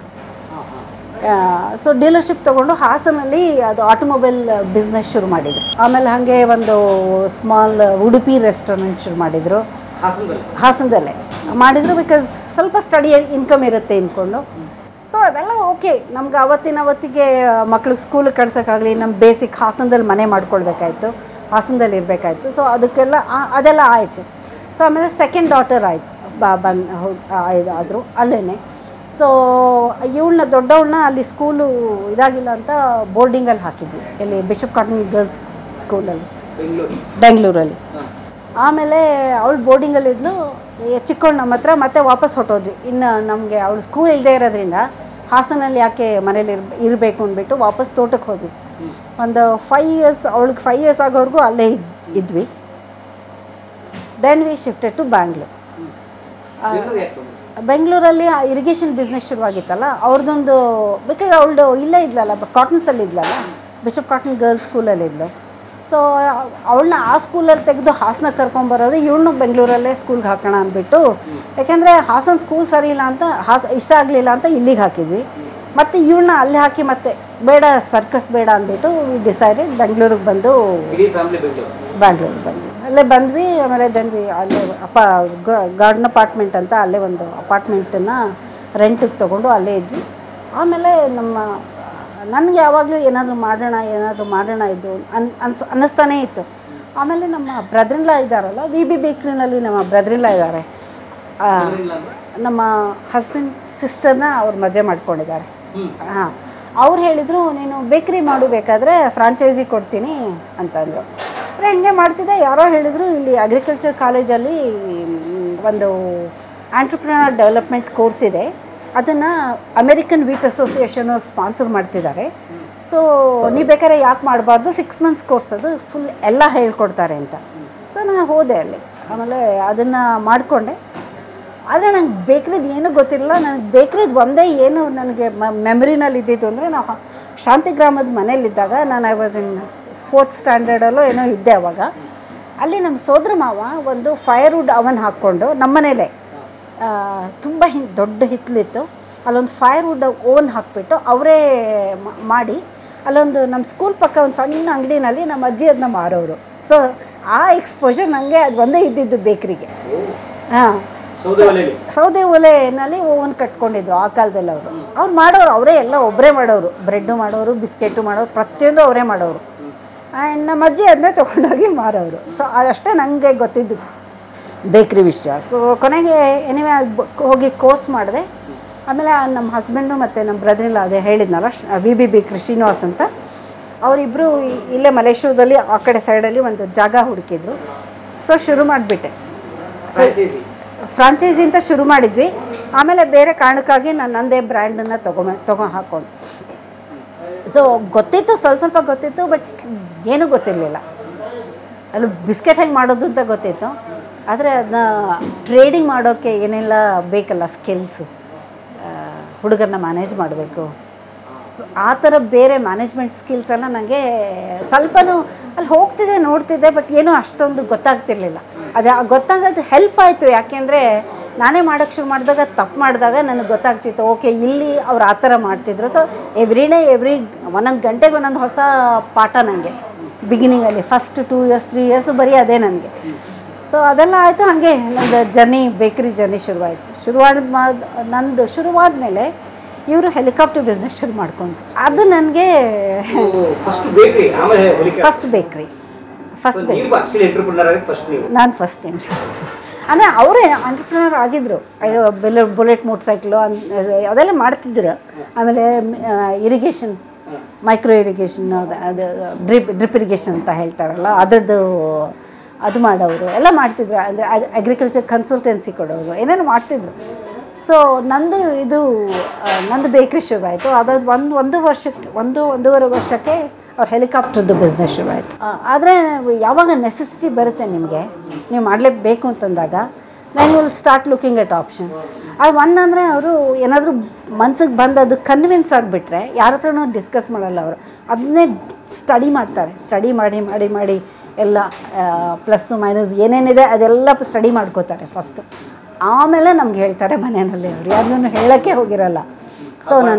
ಸೊ ಡೀಲರ್ಶಿಪ್ ತೊಗೊಂಡು ಹಾಸನಲ್ಲಿ ಅದು ಆಟೋಮೊಬೈಲ್ ಬಿಸ್ನೆಸ್ ಶುರು ಮಾಡಿದ್ರು ಆಮೇಲೆ ಹಾಗೆ ಒಂದು ಸ್ಮಾಲ್ ಉಡುಪಿ ರೆಸ್ಟೋರೆಂಟ್ ಶುರು ಮಾಡಿದರು ಹಾಸನದಲ್ಲೇ ಮಾಡಿದ್ರು ಬಿಕಾಸ್ ಸ್ವಲ್ಪ ಸ್ಟಡಿ ಇನ್ಕಮ್ ಇರುತ್ತೆ ಅಂದ್ಕೊಂಡು ಸೊ ಅದೆಲ್ಲ ಓಕೆ ನಮ್ಗೆ ಅವತ್ತಿನ ಅವತ್ತಿಗೆ ಮಕ್ಳಿಗೆ ಸ್ಕೂಲಿಗೆ ಕಳ್ಸೋಕ್ಕಾಗಲಿ ನಮ್ಮ ಬೇಸಿಕ್ ಹಾಸನದಲ್ಲಿ ಮನೆ ಮಾಡ್ಕೊಳ್ಬೇಕಾಯ್ತು ಹಾಸನದಲ್ಲಿ ಇರಬೇಕಾಯ್ತು ಸೊ ಅದಕ್ಕೆಲ್ಲ ಆ- ಅದೆಲ್ಲ ಆಯಿತು ಸೊ ಆಮೇಲೆ ಸೆಕೆಂಡ್ ಡಾಟರ್ ಆಯ್ತು ಬಾ ಬಂದು ಆದರು ಅಲ್ಲೇ ಸೊ ಇವಳನ್ನ ದೊಡ್ಡವಳನ್ನ ಅಲ್ಲಿ ಸ್ಕೂಲು ಇದಾಗಿಲ್ಲ ಅಂತ ಬೋರ್ಡಿಂಗಲ್ಲಿ ಹಾಕಿದ್ವಿ ಇಲ್ಲಿ ಬಿಷಪ್ ಕಾಟನ್ ಗರ್ಲ್ಸ್ ಸ್ಕೂಲಲ್ಲಿ ಬೆಂಗಳೂರಲ್ಲಿ ಆಮೇಲೆ ಅವಳು ಬೋರ್ಡಿಂಗಲ್ಲಿದ್ಲು ಚಿಕ್ಕವಳು ನಮ್ಮ ಹತ್ರ ಮತ್ತೆ ವಾಪಸ್ ಹೊಟ್ಟೋದ್ವಿ ಇನ್ನು ನಮಗೆ ಅವಳು ಸ್ಕೂಲ್ ಇಲ್ಲದೆ ಇರೋದ್ರಿಂದ ಹಾಸನಲ್ಲಿ ಯಾಕೆ ಮನೇಲಿ ಇರ್ ಇರಬೇಕು ಅಂದ್ಬಿಟ್ಟು ವಾಪಸ್ ತೋಟಕ್ಕೆ ಹೋದ್ವಿ ಒಂದು ಫೈವ್ ಇಯರ್ಸ್ ಅವಳಿಗೆ ಫೈವ್ ಇಯರ್ಸ್ ಆಗೋವರೆಗೂ ಅಲ್ಲೇ ಇದ್ ಇದ್ವಿ then we shifted to Bangalore ಬೆಂಗಳೂರಲ್ಲಿ ಇರಿಗೇಷನ್ ಬಿಸ್ನೆಸ್ ಶುರುವಾಗಿತ್ತಲ್ಲ ಅವ್ರದ್ದೊಂದು ಬಿಕಾಸ್ ಅವಳು ಇಲ್ಲೇ ಇದ್ಲಲ್ಲ ಕಾಟನ್ಸಲ್ಲಿ ಇದ್ಲಲ್ಲ ಬಿಷಪ್ ಕಾಟನ್ ಗರ್ಲ್ಸ್ ಸ್ಕೂಲಲ್ಲಿ ಇದ್ಲು ಸೊ ಅವಳನ್ನ ಆ ಸ್ಕೂಲಲ್ಲಿ ತೆಗೆದು ಹಾಸನ ಕರ್ಕೊಂಬರೋದು ಇವಳನ್ನು ಬೆಂಗಳೂರಲ್ಲೇ ಸ್ಕೂಲ್ಗೆ ಹಾಕೋಣ ಅಂದ್ಬಿಟ್ಟು ಯಾಕೆಂದರೆ ಹಾಸನ ಸ್ಕೂಲ್ ಸರಿ ಇಲ್ಲ ಅಂತ ಹಾಸ ಇಷ್ಟ ಆಗಲಿಲ್ಲ ಅಂತ ಇಲ್ಲಿಗೆ ಹಾಕಿದ್ವಿ ಮತ್ತು ಇವಳನ್ನ ಅಲ್ಲಿ ಹಾಕಿ ಮತ್ತೆ ಬೇಡ ಸರ್ಕಸ್ ಬೇಡ ಅಂದ್ಬಿಟ್ಟು ಡಿಸೈಡೆಡ್ ಬೆಂಗಳೂರಿಗೆ ಬಂದು ಇಡೀ ಫ್ಯಾಮಿಲಿ ಬೆಂಗಳೂರು ಬ್ಯಾಂಗ್ಳೂರಿಗೆ ಬಂದ್ವಿ ಅಲ್ಲೇ ಬಂದ್ವಿ ಆಮೇಲೆ ದೆನ್ವಿ ಅಲ್ಲೇ ಅಪ ಗಾರ್ಡನ್ ಅಪಾರ್ಟ್ಮೆಂಟ್ ಅಂತ ಅಲ್ಲೇ ಒಂದು ಅಪಾರ್ಟ್ಮೆಂಟನ್ನು ರೆಂಟಿಗೆ ತೊಗೊಂಡು ಅಲ್ಲೇ ಇದ್ವಿ ಆಮೇಲೆ ನಮ್ಮ ನನಗೆ ಯಾವಾಗಲೂ ಏನಾದರೂ ಮಾಡೋಣ ಏನಾದರೂ ಮಾಡೋಣ ಇದು ಅನ್ ಅನ್ಸ್ ಅನ್ನಿಸ್ತಾನೇ ಇತ್ತು ಆಮೇಲೆ ನಮ್ಮ ಬ್ರದ್ರಿನ್ಲ ಇದ್ದಾರಲ್ಲ ವಿ ಬಿ ಬೇಕ್ರಿನಲ್ಲಿ ನಮ್ಮ ಬ್ರದ್ರಿನ್ಲ ಇದ್ದಾರೆ ಆ, ನಮ್ಮ ಹಸ್ಬೆಂಡ್ ಸಿಸ್ಟರ್ನ ಅವ್ರು ಮದುವೆ ಮಾಡ್ಕೊಂಡಿದ್ದಾರೆ ಹಾಂ ಅವ್ರು ಹೇಳಿದರು ನೀನು ಬೇಕ್ರಿ ಮಾಡು ಬೇಕಾದರೆ ಫ್ರಾಂಚೈಸಿ ಕೊಡ್ತೀನಿ ಅಂತಂದರು ಅಂದರೆ ಹಿಂಗೆ ಮಾಡ್ತಿದ್ದೆ ಯಾರೋ ಹೇಳಿದರು ಇಲ್ಲಿ ಅಗ್ರಿಕಲ್ಚರ್ ಕಾಲೇಜಲ್ಲಿ ಮ್, ಒಂದು ಆಂಟ್ರಪ್ರಿನರ್ ಡೆವಲಪ್ಮೆಂಟ್ ಕೋರ್ಸ್ ಇದೆ ಅದನ್ನು ಅಮೆರಿಕನ್ ವೀಟ್ ಅಸೋಸಿಯೇಷನ್ ಅವ್ರು ಸ್ಪಾನ್ಸರ್ ಮಾಡ್ತಿದ್ದಾರೆ ಸೊ ನೀವು ಬೇಕಾದ್ರೆ ಯಾಕೆ ಮಾಡಬಾರ್ದು ಸಿಕ್ಸ್ ಮಂತ್ಸ್ ಕೋರ್ಸ್ ಅದು ಫುಲ್ ಎಲ್ಲ ಹೇಳ್ಕೊಡ್ತಾರೆ ಅಂತ ಸೊ ನಾನು ಹೋದೆ ಅಲ್ಲಿ ಆಮೇಲೆ ಅದನ್ನು ಮಾಡಿಕೊಂಡೆ ಆದರೆ ನಂಗೆ ಬೇಕ್ರಿದು ಏನೂ ಗೊತ್ತಿರಲಿಲ್ಲ ನನಗೆ ಬೇಕ್ರಿದು ಒಂದೇ ಏನು ನನಗೆ ಮೆಮರಿನಲ್ಲಿ ಇದ್ದಿದ್ದು ಅಂದರೆ ನಾವು ಶಾಂತಿಗ್ರಾಮದ ಮನೇಲಿದ್ದಾಗ ನಾನು ಐ ವಾಸ್ ಇನ್ ಫೋರ್ತ್ ಸ್ಟ್ಯಾಂಡರ್ಡಲ್ಲೋ ಏನೋ ಇದ್ದೆ ಅವಾಗ ಅಲ್ಲಿ ನಮ್ಮ ಸೋದರ ಮಾವ ಒಂದು ಫೈರ್ವುಡ್ ಅವನ್ ಹಾಕ್ಕೊಂಡು ನಮ್ಮನೇಲೆ ತುಂಬ ಹಿಂಗೆ ದೊಡ್ಡ ಹಿತ್ತಲಿತ್ತು ಅಲ್ಲೊಂದು ಫೈರ್ವುಡ್ ಓವನ್ ಹಾಕ್ಬಿಟ್ಟು ಅವರೇ ಮಾಡಿ ಅಲ್ಲೊಂದು ನಮ್ಮ ಸ್ಕೂಲ್ ಪಕ್ಕ ಒಂದು ಸಣ್ಣ ಅಂಗಡಿನಲ್ಲಿ ನಮ್ಮ ಅಜ್ಜಿ ಅದನ್ನ ಮಾರೋರು ಸೊ ಆ ಎಕ್ಸ್ಪೋಜರ್ ನನಗೆ ಅದು ಒಂದೇ ಇದ್ದಿದ್ದು ಬೇಕ್ರಿಗೆ ಹಾಂ ಸೌದೆ ಒಲೆಯಲ್ಲಿ ಸೌದೆ ಒಲೆನಲ್ಲಿ ಓವನ್ ಕಟ್ಕೊಂಡಿದ್ರು ಆ ಕಾಲದಲ್ಲಿ ಅವರು ಅವ್ರು ಮಾಡೋರು ಅವರೇ ಎಲ್ಲ ಒಬ್ಬರೇ ಮಾಡೋರು ಬ್ರೆಡ್ಡು ಮಾಡೋರು ಬಿಸ್ಕೆಟು ಮಾಡೋರು ಪ್ರತಿಯೊಂದು ಅವರೇ ಮಾಡೋರು ಆ್ಯಂಡ್ ನಮ್ಮ ಅಜ್ಜಿ ಅದನ್ನೇ ತೊಗೊಂಡೋಗಿ ಮಾರೋರು ಸೊ ಅಷ್ಟೇ ನನಗೆ ಗೊತ್ತಿದ್ದು ಬೇಕ್ರಿ ವಿಷಯ ಸೊ ಕೊನೆಗೆ ಏನಿವೆ ಹೋಗಿ ಕೋರ್ಸ್ ಮಾಡಿದೆ ಆಮೇಲೆ ಆ ನಮ್ಮ ಹಸ್ಬೆಂಡು ಮತ್ತು ನಮ್ಮ ಬ್ರದರಿಲ್ಲ ಅದೇ ಹೇಳಿದ್ನಲ್ಲ ವಿ ಬಿ ಬಿ ಶ್ರೀನಿವಾಸ್ ಅಂತ ಅವರಿಬ್ಬರು ಇಲ್ಲೇ ಮಲೇಶ್ವರದಲ್ಲಿ ಆ ಕಡೆ ಸೈಡಲ್ಲಿ ಒಂದು ಜಾಗ ಹುಡುಕಿದ್ರು ಸೊ ಶುರು ಮಾಡಿಬಿಟ್ಟೆ ಫ್ರಾಂಚೈಸಿ ಫ್ರಾಂಚೈಸಿ ಅಂತ ಶುರು ಮಾಡಿದ್ವಿ ಆಮೇಲೆ ಬೇರೆ ಕಾರಣಕ್ಕಾಗಿ ನಾನು ನಂದೇ ಬ್ರ್ಯಾಂಡನ್ನು ತೊಗೊಂಬ ತೊಗೊಂಡು ಹಾಕ್ಕೊಂಡು ಸೊ ಗೊತ್ತಿತ್ತು ಸ್ವಲ್ಪ ಸ್ವಲ್ಪ ಗೊತ್ತಿತ್ತು ಬಟ್ ಏನೂ ಗೊತ್ತಿರಲಿಲ್ಲ ಅಲ್ಲಿ ಬಿಸ್ಕೆಟ್ ಹೆಂಗೆ ಮಾಡೋದು ಅಂತ ಗೊತ್ತಿತ್ತು ಆದರೆ ಅದನ್ನ ಟ್ರೇಡಿಂಗ್ ಮಾಡೋಕ್ಕೆ ಏನೆಲ್ಲ ಬೇಕಲ್ಲ ಸ್ಕಿಲ್ಸು ಹುಡುಗರನ್ನ ಮ್ಯಾನೇಜ್ ಮಾಡಬೇಕು ಆ ಥರ ಬೇರೆ ಮ್ಯಾನೇಜ್ಮೆಂಟ್ ಸ್ಕಿಲ್ಸ್ ಎಲ್ಲ ನನಗೆ ಸ್ವಲ್ಪನೂ ಅಲ್ಲಿ ಹೋಗ್ತಿದ್ದೆ ನೋಡ್ತಿದ್ದೆ ಬಟ್ ಏನೂ ಅಷ್ಟೊಂದು ಗೊತ್ತಾಗ್ತಿರ್ಲಿಲ್ಲ ಅದು ಆ ಗೊತ್ತಾಗೋದು ಹೆಲ್ಪ್ ಆಯಿತು ಯಾಕೆಂದರೆ ನಾನೇ ಮಾಡೋಕ್ಕೆ ಶುರು ಮಾಡಿದಾಗ ತಪ್ಪು ಮಾಡಿದಾಗ ನನಗೆ ಗೊತ್ತಾಗ್ತಿತ್ತು ಓಕೆ ಇಲ್ಲಿ ಅವ್ರು ಆ ಥರ ಮಾಡ್ತಿದ್ರು ಸೊ ಎವ್ರಿ ಡೇ ಎವ್ರಿ ಒಂದೊಂದು ಗಂಟೆಗೆ ಒಂದೊಂದು ಹೊಸ ಪಾಠ ನನಗೆ ಬಿಗಿನಿಂಗಲ್ಲಿ first two years three years ಬರೀ ಅದೇ ನನಗೆ ಸೊ ಅದೆಲ್ಲ ಆಯಿತು ಹಾಗೆ ನಂದು ಜರ್ನಿ ಬೇಕ್ರಿ ಜರ್ನಿ ಶುರುವಾಯಿತು ಶುರುವಾದ ಮಾಡ್ ನಂದು ಶುರುವಾದ ಮೇಲೆ ಇವರು ಹೆಲಿಕಾಪ್ಟರ್ ಬಿಸ್ನೆಸ್ ಶುರು ಮಾಡಿಕೊಂಡು ಅದು ನನಗೆ ಫಸ್ಟ್ ಬೇಕ್ರಿ ಆಮೇಲೆ ಫಸ್ಟ್ ಬೇಕ್ರಿ ಫಸ್ಟ್ ಬೇಕ್ರಿ ನೀವು ಆಕ್ಚುಲಿ ಎಂಟರ್ಪ್ರಿನರ್ ಆಗಿ ಫಸ್ಟ್ ನೀವು ನಾನು ಫಸ್ಟ್ ಟೈಮ್ ಅಂದರೆ ಅವರೇ ಆಂಟ್ರಪ್ರಿನರ್ ಆಗಿದ್ದರು ಅಯ್ಯೋ ಬೆಲೆ ಬುಲೆಟ್ ಮೋಟರ್ ಸೈಕ್ಲು ಅದೆಲ್ಲ ಮಾಡ್ತಿದ್ರು ಆಮೇಲೆ ಇರಿಗೇಷನ್ ಮೈಕ್ರೋ ಇರಿಗೇಷನ್ ಅದು ಡ್ರಿಪ್ ಡ್ರಿಪ್ ಇರಿಗೇಷನ್ ಅಂತ ಹೇಳ್ತಾರಲ್ಲ ಅದರದ್ದು ಅದು ಮಾಡೋರು ಎಲ್ಲ ಮಾಡ್ತಿದ್ರು ಅಂದರೆ ಅಗ್ರಿಕಲ್ಚರ್ ಕನ್ಸಲ್ಟೆನ್ಸಿ ಕೊಡೋರು ಏನೇನು ಮಾಡ್ತಿದ್ರು ಸೊ ನಂದು ಇದು ಆ, ನಂದು ಬೇಕ್ರಿ ಶುರುವಾಯಿತು ಅದಾದ ಒಂದು ಒಂದು ವರ್ಷಕ್ಕೆ ಒಂದು ಒಂದೂವರೆ ವರ್ಷಕ್ಕೆ ಅವ್ರ ಹೆಲಿಕಾಪ್ಟರ್ದು ಬಿಸ್ನೆಸ್ ಶುರುವಾಯಿತು ಆದರೆ ಯಾವಾಗ ನೆಸೆಸಿಟಿ ಬರುತ್ತೆ ನಿಮಗೆ ನೀವು ಮಾಡಲೇಬೇಕು ಅಂತಂದಾಗ then will start looking at option ಅದು ಒನ್ ಅಂದರೆ ಅವರು ಏನಾದರೂ ಮನ್ಸಿಗೆ ಬಂದು ಅದು ಕನ್ವಿನ್ಸ್ ಆಗಿಬಿಟ್ರೆ ಯಾರ ಹತ್ರನೂ ಡಿಸ್ಕಸ್ ಮಾಡಲ್ಲ ಅವರು ಅದನ್ನೇ ಸ್ಟಡಿ ಮಾಡ್ತಾರೆ ಸ್ಟಡಿ ಮಾಡಿ ಮಾಡಿ ಮಾಡಿ ಎಲ್ಲ ಪ್ಲಸ್ಸು ಮೈನಸ್ ಏನೇನಿದೆ ಅದೆಲ್ಲ ಸ್ಟಡಿ ಮಾಡ್ಕೋತಾರೆ ಫಸ್ಟು ಆಮೇಲೆ ನಮ್ಗೆ ಹೇಳ್ತಾರೆ ಮನೆಯಲ್ಲಿ ಅವರು ಯಾರನ್ನೂ ಹೇಳೋಕ್ಕೆ ಹೋಗಿರಲ್ಲ ಸೊ ನಾನು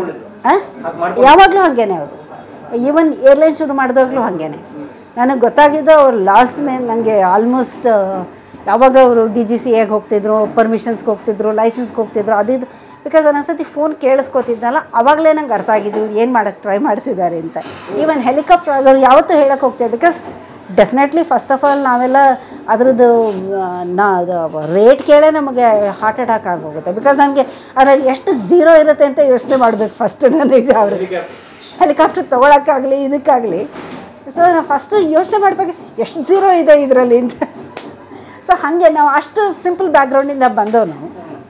ಯಾವಾಗಲೂ ಹಾಗೇನೆ ಅವರು ಈವನ್ ಏರ್ಲೈನ್ ಶುರು ಮಾಡಿದಾಗಲೂ ಹಾಗೇನೆ ನನಗೆ ಗೊತ್ತಾಗಿದ್ದು ಅವ್ರು ಲಾಸ್ಟ್ ಮೇ ನನಗೆ ಆಲ್ಮೋಸ್ಟ್ ಯಾವಾಗ ಅವರು ಡಿ ಜಿ ಸಿ ಎಗೆ ಹೋಗ್ತಿದ್ರು ಪರ್ಮಿಷನ್ಸ್ಗೆ ಹೋಗ್ತಿದ್ರು ಲೈಸೆನ್ಸ್ಗೆ ಹೋಗ್ತಿದ್ರು ಅದಿದ್ದು ಬಿಕಾಸ್ ಒಂದೊಂದ್ಸತಿ ಫೋನ್ ಕೇಳಿಸ್ಕೊತಿದ್ನಲ್ಲ ಅವಾಗಲೇ ನಂಗೆ ಅರ್ಥ ಆಗಿದ್ದು ಇವ್ರು ಏನು ಮಾಡೋಕ್ಕೆ ಟ್ರೈ ಮಾಡ್ತಿದ್ದಾರೆ ಅಂತ ಈವನ್ ಹೆಲಿಕಾಪ್ಟರ್ ಅವರು ಯಾವತ್ತೂ ಹೇಳಕ್ಕೆ ಹೋಗ್ತೇವೆ because definitely first of all ನಾವೆಲ್ಲ ಅದ್ರದ್ದು ಆ, ನಾ ರೇಟ್ ಕೇಳೇ ನಮಗೆ ಹಾರ್ಟ್ ಅಟ್ಯಾಕ್ ಆಗೋಗುತ್ತೆ ಬಿಕಾಸ್ ನನಗೆ ಅದರಲ್ಲಿ ಎಷ್ಟು ಝೀರೋ ಇರುತ್ತೆ ಅಂತ ಯೋಚನೆ ಮಾಡಬೇಕು ಫಸ್ಟ್ ನನಗೆ ಅವ್ರಿಗೆ ಹೆಲಿಕಾಪ್ಟರ್ ತೊಗೊಳಕ್ಕಾಗಲಿ ಇದಕ್ಕಾಗಲಿ ಸೊ ನಾನು ಫಸ್ಟು ಯೋಚನೆ ಮಾಡಬೇಕು ಎಷ್ಟು ಝೀರೋ ಇದೆ ಇದರಲ್ಲಿ ಅಂತ ಸೊ ಹಾಗೆ ನಾವು ಅಷ್ಟು ಸಿಂಪಲ್ ಬ್ಯಾಕ್ಗ್ರೌಂಡಿಂದ ಬಂದವು ನಾವು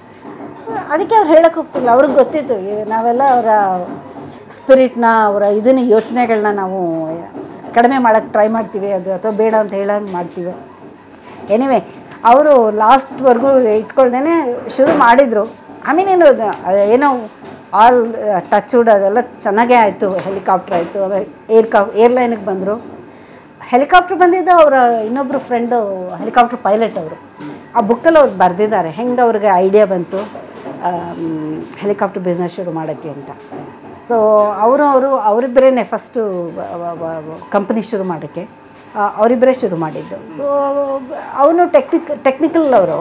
ಅದಕ್ಕೆ ಅವ್ರು ಹೇಳಕ್ಕೆ ಹೋಗ್ತಿಲ್ಲ ಅವ್ರಿಗೆ ಗೊತ್ತಿತ್ತು ಈ ನಾವೆಲ್ಲ ಅವರ ಸ್ಪಿರಿಟ್ನ ಅವರ ಇದನ್ನ ಯೋಚನೆಗಳನ್ನ ನಾವು ಕಡಿಮೆ ಮಾಡೋಕ್ಕೆ ಟ್ರೈ ಮಾಡ್ತೀವಿ ಅದು ಅಥವಾ ಬೇಡ ಅಂತ ಹೇಳಂಗೆ ಮಾಡ್ತೀವಿ ಎನಿವೆ ಅವರು ಲಾಸ್ಟ್ವರೆಗೂ ಇಟ್ಕೊಳ್ದೇನೆ ಶುರು ಮಾಡಿದರು ಆಮೇಲೆ ಏನು ಅದು ಏನೋ ಆಲ್ ಟಚ್ ವುಡ್ ಅದೆಲ್ಲ ಚೆನ್ನಾಗೇ ಆಯಿತು ಹೆಲಿಕಾಪ್ಟರ್ ಆಯಿತು ಆಮೇಲೆ ಏರ್ ಕಾ ಏರ್ಲೈನಿಗೆ ಬಂದರು ಹೆಲಿಕಾಪ್ಟರ್ ಬಂದಿದ್ದು ಅವರ ಇನ್ನೊಬ್ಬರು ಫ್ರೆಂಡು ಹೆಲಿಕಾಪ್ಟರ್ ಪೈಲಟ್ ಅವರು ಆ ಬುಕ್ಕಲ್ಲಿ ಅವ್ರು ಬರೆದಿದ್ದಾರೆ ಹೆಂಗೆ ಅವ್ರಿಗೆ ಐಡಿಯಾ ಬಂತು ಹೆಲಿಕಾಪ್ಟರ್ ಬಿಸ್ನೆಸ್ ಶುರು ಮಾಡೋಕ್ಕೆ ಅಂತ ಸೊ ಅವರು ಅವರು ಅವರಿಬ್ಬರೇ ಫಸ್ಟು ಕಂಪ್ನಿ ಶುರು ಮಾಡೋಕ್ಕೆ ಅವರಿಬ್ಬರೇ ಶುರು ಮಾಡಿದ್ದು ಸೊ ಅವನು ಟೆಕ್ನಿಕ್ ಟೆಕ್ನಿಕಲ್ ಅವರು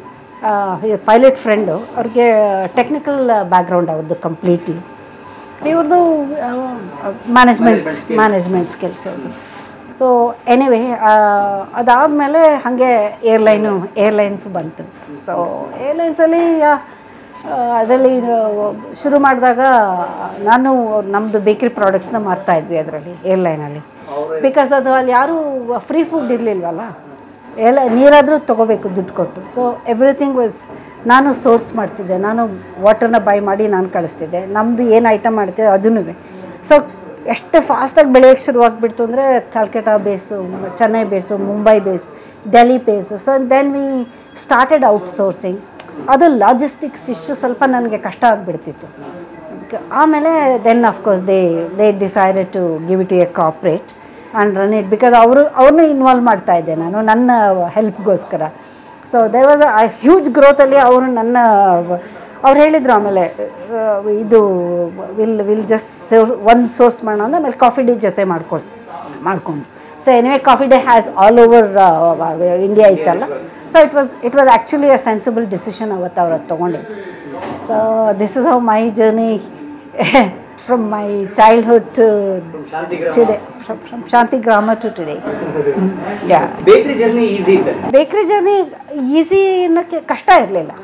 ಪೈಲಟ್ ಫ್ರೆಂಡು ಅವ್ರಿಗೆ ಟೆಕ್ನಿಕಲ್ ಬ್ಯಾಕ್ಗ್ರೌಂಡ್ ಅವ್ರದ್ದು ಕಂಪ್ಲೀಟ್ಲಿ ಇವ್ರದ್ದು ಮ್ಯಾನೇಜ್ಮೆಂಟ್ ಮ್ಯಾನೇಜ್ಮೆಂಟ್ ಸ್ಕಿಲ್ಸ್ ಅವ್ರದ್ದು ಸೊ ಎನಿವೆ ಅದಾದಮೇಲೆ ಹಾಗೆ ಏರ್ಲೈನು ಏರ್ಲೈನ್ಸ್ ಬಂತು ಸೊ ಏರ್ಲೈನ್ಸಲ್ಲಿ ಅದರಲ್ಲಿ ಶುರು ಮಾಡಿದಾಗ ನಾನು ನಮ್ಮದು ಬೇಕ್ರಿ ಪ್ರಾಡಕ್ಟ್ಸ್ನ ಮಾರ್ತಾ ಇದ್ವಿ ಅದರಲ್ಲಿ ಏರ್ಲೈನಲ್ಲಿ ಬಿಕಾಸ್ ಅದು ಅಲ್ಲಿ ಯಾರೂ ಫ್ರೀ ಫುಡ್ ಇರಲಿಲ್ವಲ್ಲ ಎಲ್ಲ ನೀರಾದರೂ ತೊಗೋಬೇಕು ದುಡ್ಡು ಕೊಟ್ಟು ಸೊ ಎವ್ರಿಥಿಂಗ್ ವಾಸ್ ನಾನು ಸೋರ್ಸ್ ಮಾಡ್ತಿದ್ದೆ ನಾನು ವಾಟರ್ನ ಬೈ ಮಾಡಿ ನಾನು ಕಳಿಸ್ತಿದ್ದೆ ನಮ್ಮದು ಏನು ಐಟಮ್ ಮಾಡ್ತಿದ್ದೆ ಅದನ್ನೂ ಸೊ ಎಷ್ಟು ಫಾಸ್ಟಾಗಿ ಬೆಳೆಯೋಕ್ಕೆ ಶುರುವಾಗ್ಬಿಡ್ತು ಅಂದರೆ Calcutta base Chennai base Mumbai base Delhi base so then we started outsourcing ಅದು ಲಾಜಿಸ್ಟಿಕ್ಸ್ ಇಶ್ಯೂ ಸ್ವಲ್ಪ ನನಗೆ ಕಷ್ಟ ಆಗಿಬಿಡ್ತಿತ್ತು ಆಮೇಲೆ then of course they they decided to give it a corporate and run it because ಅವರು ಅವ್ರನ್ನೂ ಇನ್ವಾಲ್ವ್ ಮಾಡ್ತಾ ಇದ್ದೆ ನಾನು ನನ್ನ ಹೆಲ್ಪ್ಗೋಸ್ಕರ so there was a huge ಗ್ರೋತಲ್ಲಿ ಅವರು ನನ್ನ ಅವ್ರು ಹೇಳಿದರು ಆಮೇಲೆ ಆ, ಇದು ವಿಲ್ ವಿಲ್ ಜಸ್ಟ್ ಒಂದು ಸೋರ್ಸ್ ಮಾಡೋಣ ಅಂದ್ರೆ ಆಮೇಲೆ ಕಾಫಿ ಡೇ ಜೊತೆ ಮಾಡ್ಕೊಳ್ ಮಾಡ್ಕೊಂಡು so anyway Coffee Day has all over India ಇತ್ತಲ್ಲ so it was it was actually a sensible decision ಅವತ್ತು ಅವ್ರು ಅದು ತೊಗೊಂಡಿದ್ದು so this is how my journey from my childhood to today from Shantigrama to today ಯಾ ಬೇಕ್ರಿ ಜರ್ನಿ ಈಸಿ ಇತ್ತು ಬೇಕ್ರಿ ಜರ್ನಿ ಈಸಿ ಅನ್ನೋಕ್ಕೆ ಕಷ್ಟ ಇರಲಿಲ್ಲ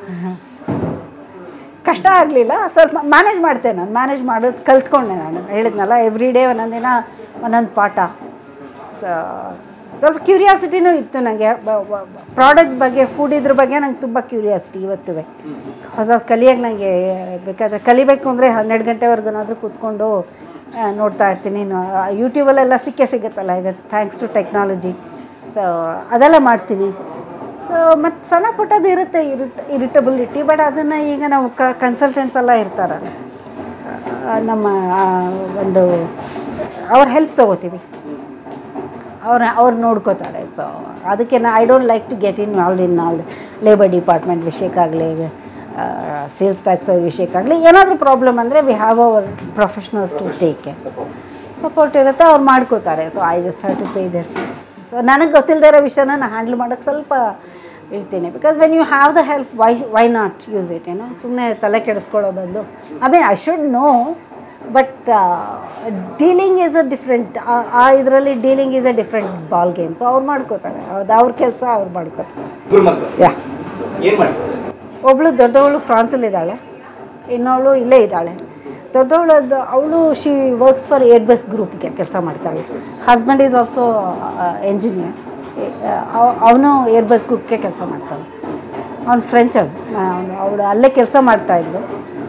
ಕಷ್ಟ ಆಗಲಿಲ್ಲ ಸ್ವಲ್ಪ ಮ್ಯಾನೇಜ್ ಮಾಡ್ತೆ ನಾನು ಮ್ಯಾನೇಜ್ ಮಾಡೋದು ಕಲ್ತ್ಕೊಂಡೆ ನಾನು ಹೇಳಿದ್ನಲ್ಲ ಎವ್ರಿ ಡೇ ಒಂದೊಂದು ದಿನ ಒಂದೊಂದು ಪಾಠ ಸೊ ಸ್ವಲ್ಪ ಕ್ಯೂರಿಯಾಸಿಟಿನೂ ಇತ್ತು ನನಗೆ ಪ್ರಾಡಕ್ಟ್ ಬಗ್ಗೆ ಫುಡ್ ಇದ್ರ ಬಗ್ಗೆ ನಂಗೆ ತುಂಬ ಕ್ಯೂರಿಯಾಸಿಟಿ ಇವತ್ತು ಹೊಸ ಕಲಿಯೋಕೆ ನನಗೆ ಬೇಕಾದ್ರೆ ಕಲಿಬೇಕು ಅಂದರೆ ಹನ್ನೆರಡು ಗಂಟೆವರೆಗೂನಾದರೂ ಕೂತ್ಕೊಂಡು ಆ, ನೋಡ್ತಾ ಇರ್ತೀನಿ ಯೂಟ್ಯೂಬಲ್ಲೆಲ್ಲ ಸಿಕ್ಕೇ ಸಿಗುತ್ತಲ್ಲ ಈಗ ಥ್ಯಾಂಕ್ಸ್ ಟು ಟೆಕ್ನಾಲಜಿ ಸೊ ಅದೆಲ್ಲ ಮಾಡ್ತೀನಿ ಸೊ ಮತ್ತು ಸಣ್ಣ ಪುಟ್ಟದ್ದು ಇರುತ್ತೆ ಇರಿಟ್ ಇರಿಟಬಿಲಿಟಿ ಬಟ್ ಅದನ್ನು ಈಗ ನಾವು ಕ ಕನ್ಸಲ್ಟೆಂಟ್ಸ್ ಎಲ್ಲ ಇರ್ತಾರಲ್ಲ ಆ, ನಮ್ಮ ಆ, ಒಂದು ಅವ್ರ ಹೆಲ್ಪ್ ತೊಗೋತೀವಿ ಅವ್ರ ಅವ್ರು ನೋಡ್ಕೋತಾರೆ ಸೊ ಅದಕ್ಕೆ ನಾ I don't like to get in all in all labour department ವಿಷಯಕ್ಕಾಗಲಿ ಸೇಲ್ಸ್ ಟ್ಯಾಕ್ಸ್ ವಿಷಯಕ್ಕಾಗಲಿ ಏನಾದರೂ ಪ್ರಾಬ್ಲಮ್ ಅಂದರೆ we have our professionals to take support ಇರುತ್ತೆ ಅವ್ರು ಮಾಡ್ಕೋತಾರೆ so I just have to pay their fees so ನನಗೆ ಗೊತ್ತಿಲ್ಲದೆ ಇರೋ ವಿಷಯನ ನಾನು ಹ್ಯಾಂಡಲ್ ಮಾಡೋಕ್ಕೆ ಸ್ವಲ್ಪ ಇರ್ತೀನಿ because when you have the help why why not use it ಏನೋ ಸುಮ್ಮನೆ ತಲೆ ಕೆಡಿಸ್ಕೊಳ್ಳೋ ಬದಲು I mean I should know but dealing is a different ಆ ಇದರಲ್ಲಿ dealing is a different ball game so ಅವ್ರು ಮಾಡ್ಕೋತಾರೆ ಅದು ಅವ್ರ ಕೆಲಸ ಅವ್ರು ಮಾಡ್ಕೋತಾರೆ ಇಬ್ರು ಮಕ್ಕಳು ಯಾ ಏನು ಮಾಡ್ತಾರೆ ಒಬ್ಳು ದೊಡ್ಡವಳು ಫ್ರಾನ್ಸಲ್ಲಿದ್ದಾಳೆ ಇನ್ನವಳು ಇಲ್ಲೇ ಇದ್ದಾಳೆ ದೊಡ್ಡವಳದ್ದು ಅವಳು she works for Airbus ಗ್ರೂಪ್ಗೆ ಕೆಲಸ ಮಾಡ್ತಾಳೆ ಹಸ್ಬೆಂಡ್ ಈಸ್ ಆಲ್ಸೋ ಎಂಜಿನಿಯರ್ ಅವನು ಏರ್ ಬಸ್ ಗ್ರೂಪ್ಗೆ ಕೆಲಸ ಮಾಡ್ತಾನೆ ಅವ್ನು ಫ್ರೆಂಚ್ ಅವನು ಅವಳು ಅಲ್ಲೇ ಕೆಲಸ ಮಾಡ್ತಾಯಿದ್ಲು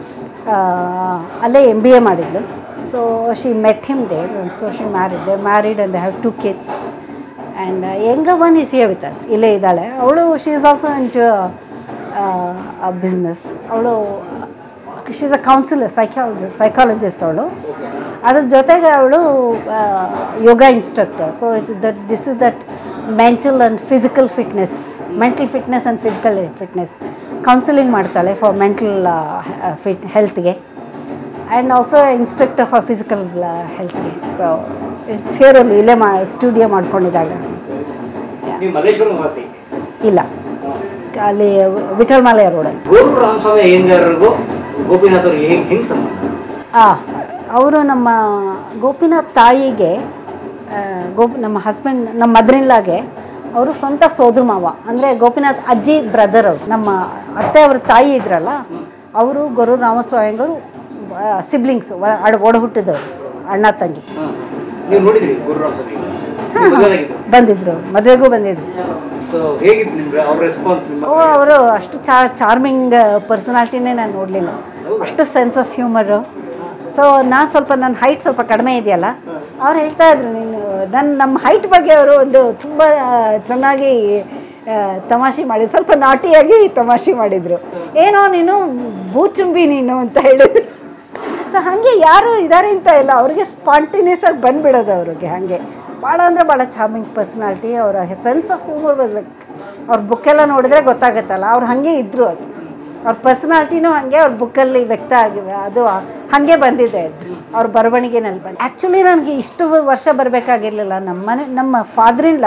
ಅಲ್ಲೇ ಎಮ್ ಬಿ ಎ ಮಾಡಿದ್ಲು so she met him they so she married they married and they have two kids and young one is here with us ಇಲ್ಲೇ ಇದ್ದಾಳೆ ಅವಳು she is also into business ಅವಳು she is a counsellor psychologist psychologist ಅವಳು ಅದ್ರ ಜೊತೆಗೆ ಅವಳು yoga instructor so it's that this is that mental and physical fitness mental fitness and physical fitness counselling ಮಾಡ್ತಾಳೆ ಫಾರ್ ಮೆಂಟಲ್ ಫಿಟ್ ಹೆಲ್ತ್ಗೆ and also instructor for physical ಹೆಲ್ತ್ಗೆ ಸೊ ಇಟ್ಸ್ ಹಿಯರಲ್ಲಿ ಇಲ್ಲೇ ಮಾ ಸ್ಟುಡಿಯೋ ಮಾಡ್ಕೊಂಡಿದ್ದಾಳೆ ನೀವು ಮಲ್ಲೇಶ್ವರಂ ವಾಸಿ ಇಲ್ಲ ಅಲ್ಲಿ ವಿಠಲ್ ಮಾಲೆಯ ರೋಡಲ್ಲಿ ಗೋರು ರಾಮಸ್ವಾಮಿ ಅಯ್ಯಂಗಾರರಿಗೂ ಗೋಪಿನಾಥ್ ಅವ್ರಿಗೆ ಹೆಂಗೆ ಹೆಂಗೆ ಸಂಬಂಧ ಹಾಂ ಅವರು ನಮ್ಮ ಗೋಪಿನಾಥ್ ತಾಯಿಗೆ ಆ, ಗೋಪಿ ನಮ್ಮ ಹಸ್ಬೆಂಡ್ ನಮ್ಮ ಮದ್ರಿನ್ಲಾಗೆ ಅವರು ಸ್ವಂತ ಸೋದರ ಮಾವ ಅಂದರೆ ಗೋಪಿನಾಥ್ ಅಜ್ಜಿ ಬ್ರದರ್ ಅವರು ನಮ್ಮ ಅತ್ತೆ ಅವ್ರ ತಾಯಿ ಇದ್ರಲ್ಲ ಅವರು ಗೊರು ರಾಮಸ್ವಾಮಿಯವರು ಸಿಬ್ಲಿಂಗ್ಸು ಒಡ ಹುಟ್ಟಿದವರು ಅಣ್ಣ ತಂಗಿ ಹಾಂ ನೀವು ನೋಡಿದ್ರಿ ಗೋರು ರಾಮಸ್ವಾಮಿ ಮದುವೆಯಾಗಿದ್ರು ಬಂದಿದ್ರು ಮದುವೆಗೂ ಬಂದಿದ್ರು ಸೊ ಹೇಗಿತ್ತು ನಿಮ್ಗೆ ಅವ್ರ ರೆಸ್ಪಾನ್ಸ್ ನಿಮ್ಮ ಓ ಅವರು ಅಷ್ಟು ಚಾ ಚಾರ್ಮಿಂಗ್ ಪರ್ಸನಾಲಿಟಿನೇ ನಾನು ನೋಡಲಿಲ್ಲ ಅಷ್ಟು ಸೆನ್ಸ್ ಆಫ್ ಹ್ಯೂಮರು ಸೊ ನಾನು ಸ್ವಲ್ಪ ನನ್ನ ಹೈಟ್ ಸ್ವಲ್ಪ ಕಡಿಮೆ ಇದೆಯಲ್ಲ ಅವ್ರು ಹೇಳ್ತಾ ಇದ್ರು ನೀನು ನನ್ನ ನಮ್ಮ ಹೈಟ್ ಬಗ್ಗೆ ಅವರು ಒಂದು ತುಂಬ ಚೆನ್ನಾಗಿ ಆ, ತಮಾಷೆ ಮಾಡಿ ಸ್ವಲ್ಪ ನಾಟಿಯಾಗಿ ತಮಾಷೆ ಮಾಡಿದರು ಏನೋ ನೀನು ಬೂಚುಂಬಿ ನೀನು ಅಂತ ಹೇಳಿದ್ರು ಸೊ ಹಾಗೆ ಯಾರು ಇದ್ದಾರೆ ಅಂತ ಇಲ್ಲ ಅವ್ರಿಗೆ ಸ್ಪಾಂಟೇನಿಯಸ್ ಆಗಿ ಬಂದ್ಬಿಡೋದು ಅವ್ರಿಗೆ ಹಾಗೆ ಭಾಳ ಅಂದರೆ ಭಾಳ ಚಾಮಿಂಗ್ ಪರ್ಸ್ನಾಲಿಟಿ ಅವರ sense of humour was like ಅವ್ರ ಬುಕ್ಕೆಲ್ಲ ನೋಡಿದ್ರೆ ಗೊತ್ತಾಗುತ್ತಲ್ಲ ಅವ್ರು ಹಾಗೆ ಇದ್ದರು ಅದು ಅವ್ರ ಪರ್ಸ್ನಾಲಿಟಿನೂ ಹಾಗೆ ಅವ್ರ ಬುಕ್ಕಲ್ಲಿ ವ್ಯಕ್ತ ಆಗಿದೆ ಅದು ಹಾಗೆ ಬಂದಿದೆ ಅದು ಅವ್ರ ಬರವಣಿಗೆನಲ್ಲಿ ಬಂದು ಆ್ಯಕ್ಚುಲಿ ನನಗೆ ಇಷ್ಟು ವರ್ಷ ಬರಬೇಕಾಗಿರಲಿಲ್ಲ ನಮ್ಮ ಮನೆ ನಮ್ಮ ಫಾದ್ರಿಲ್ಲ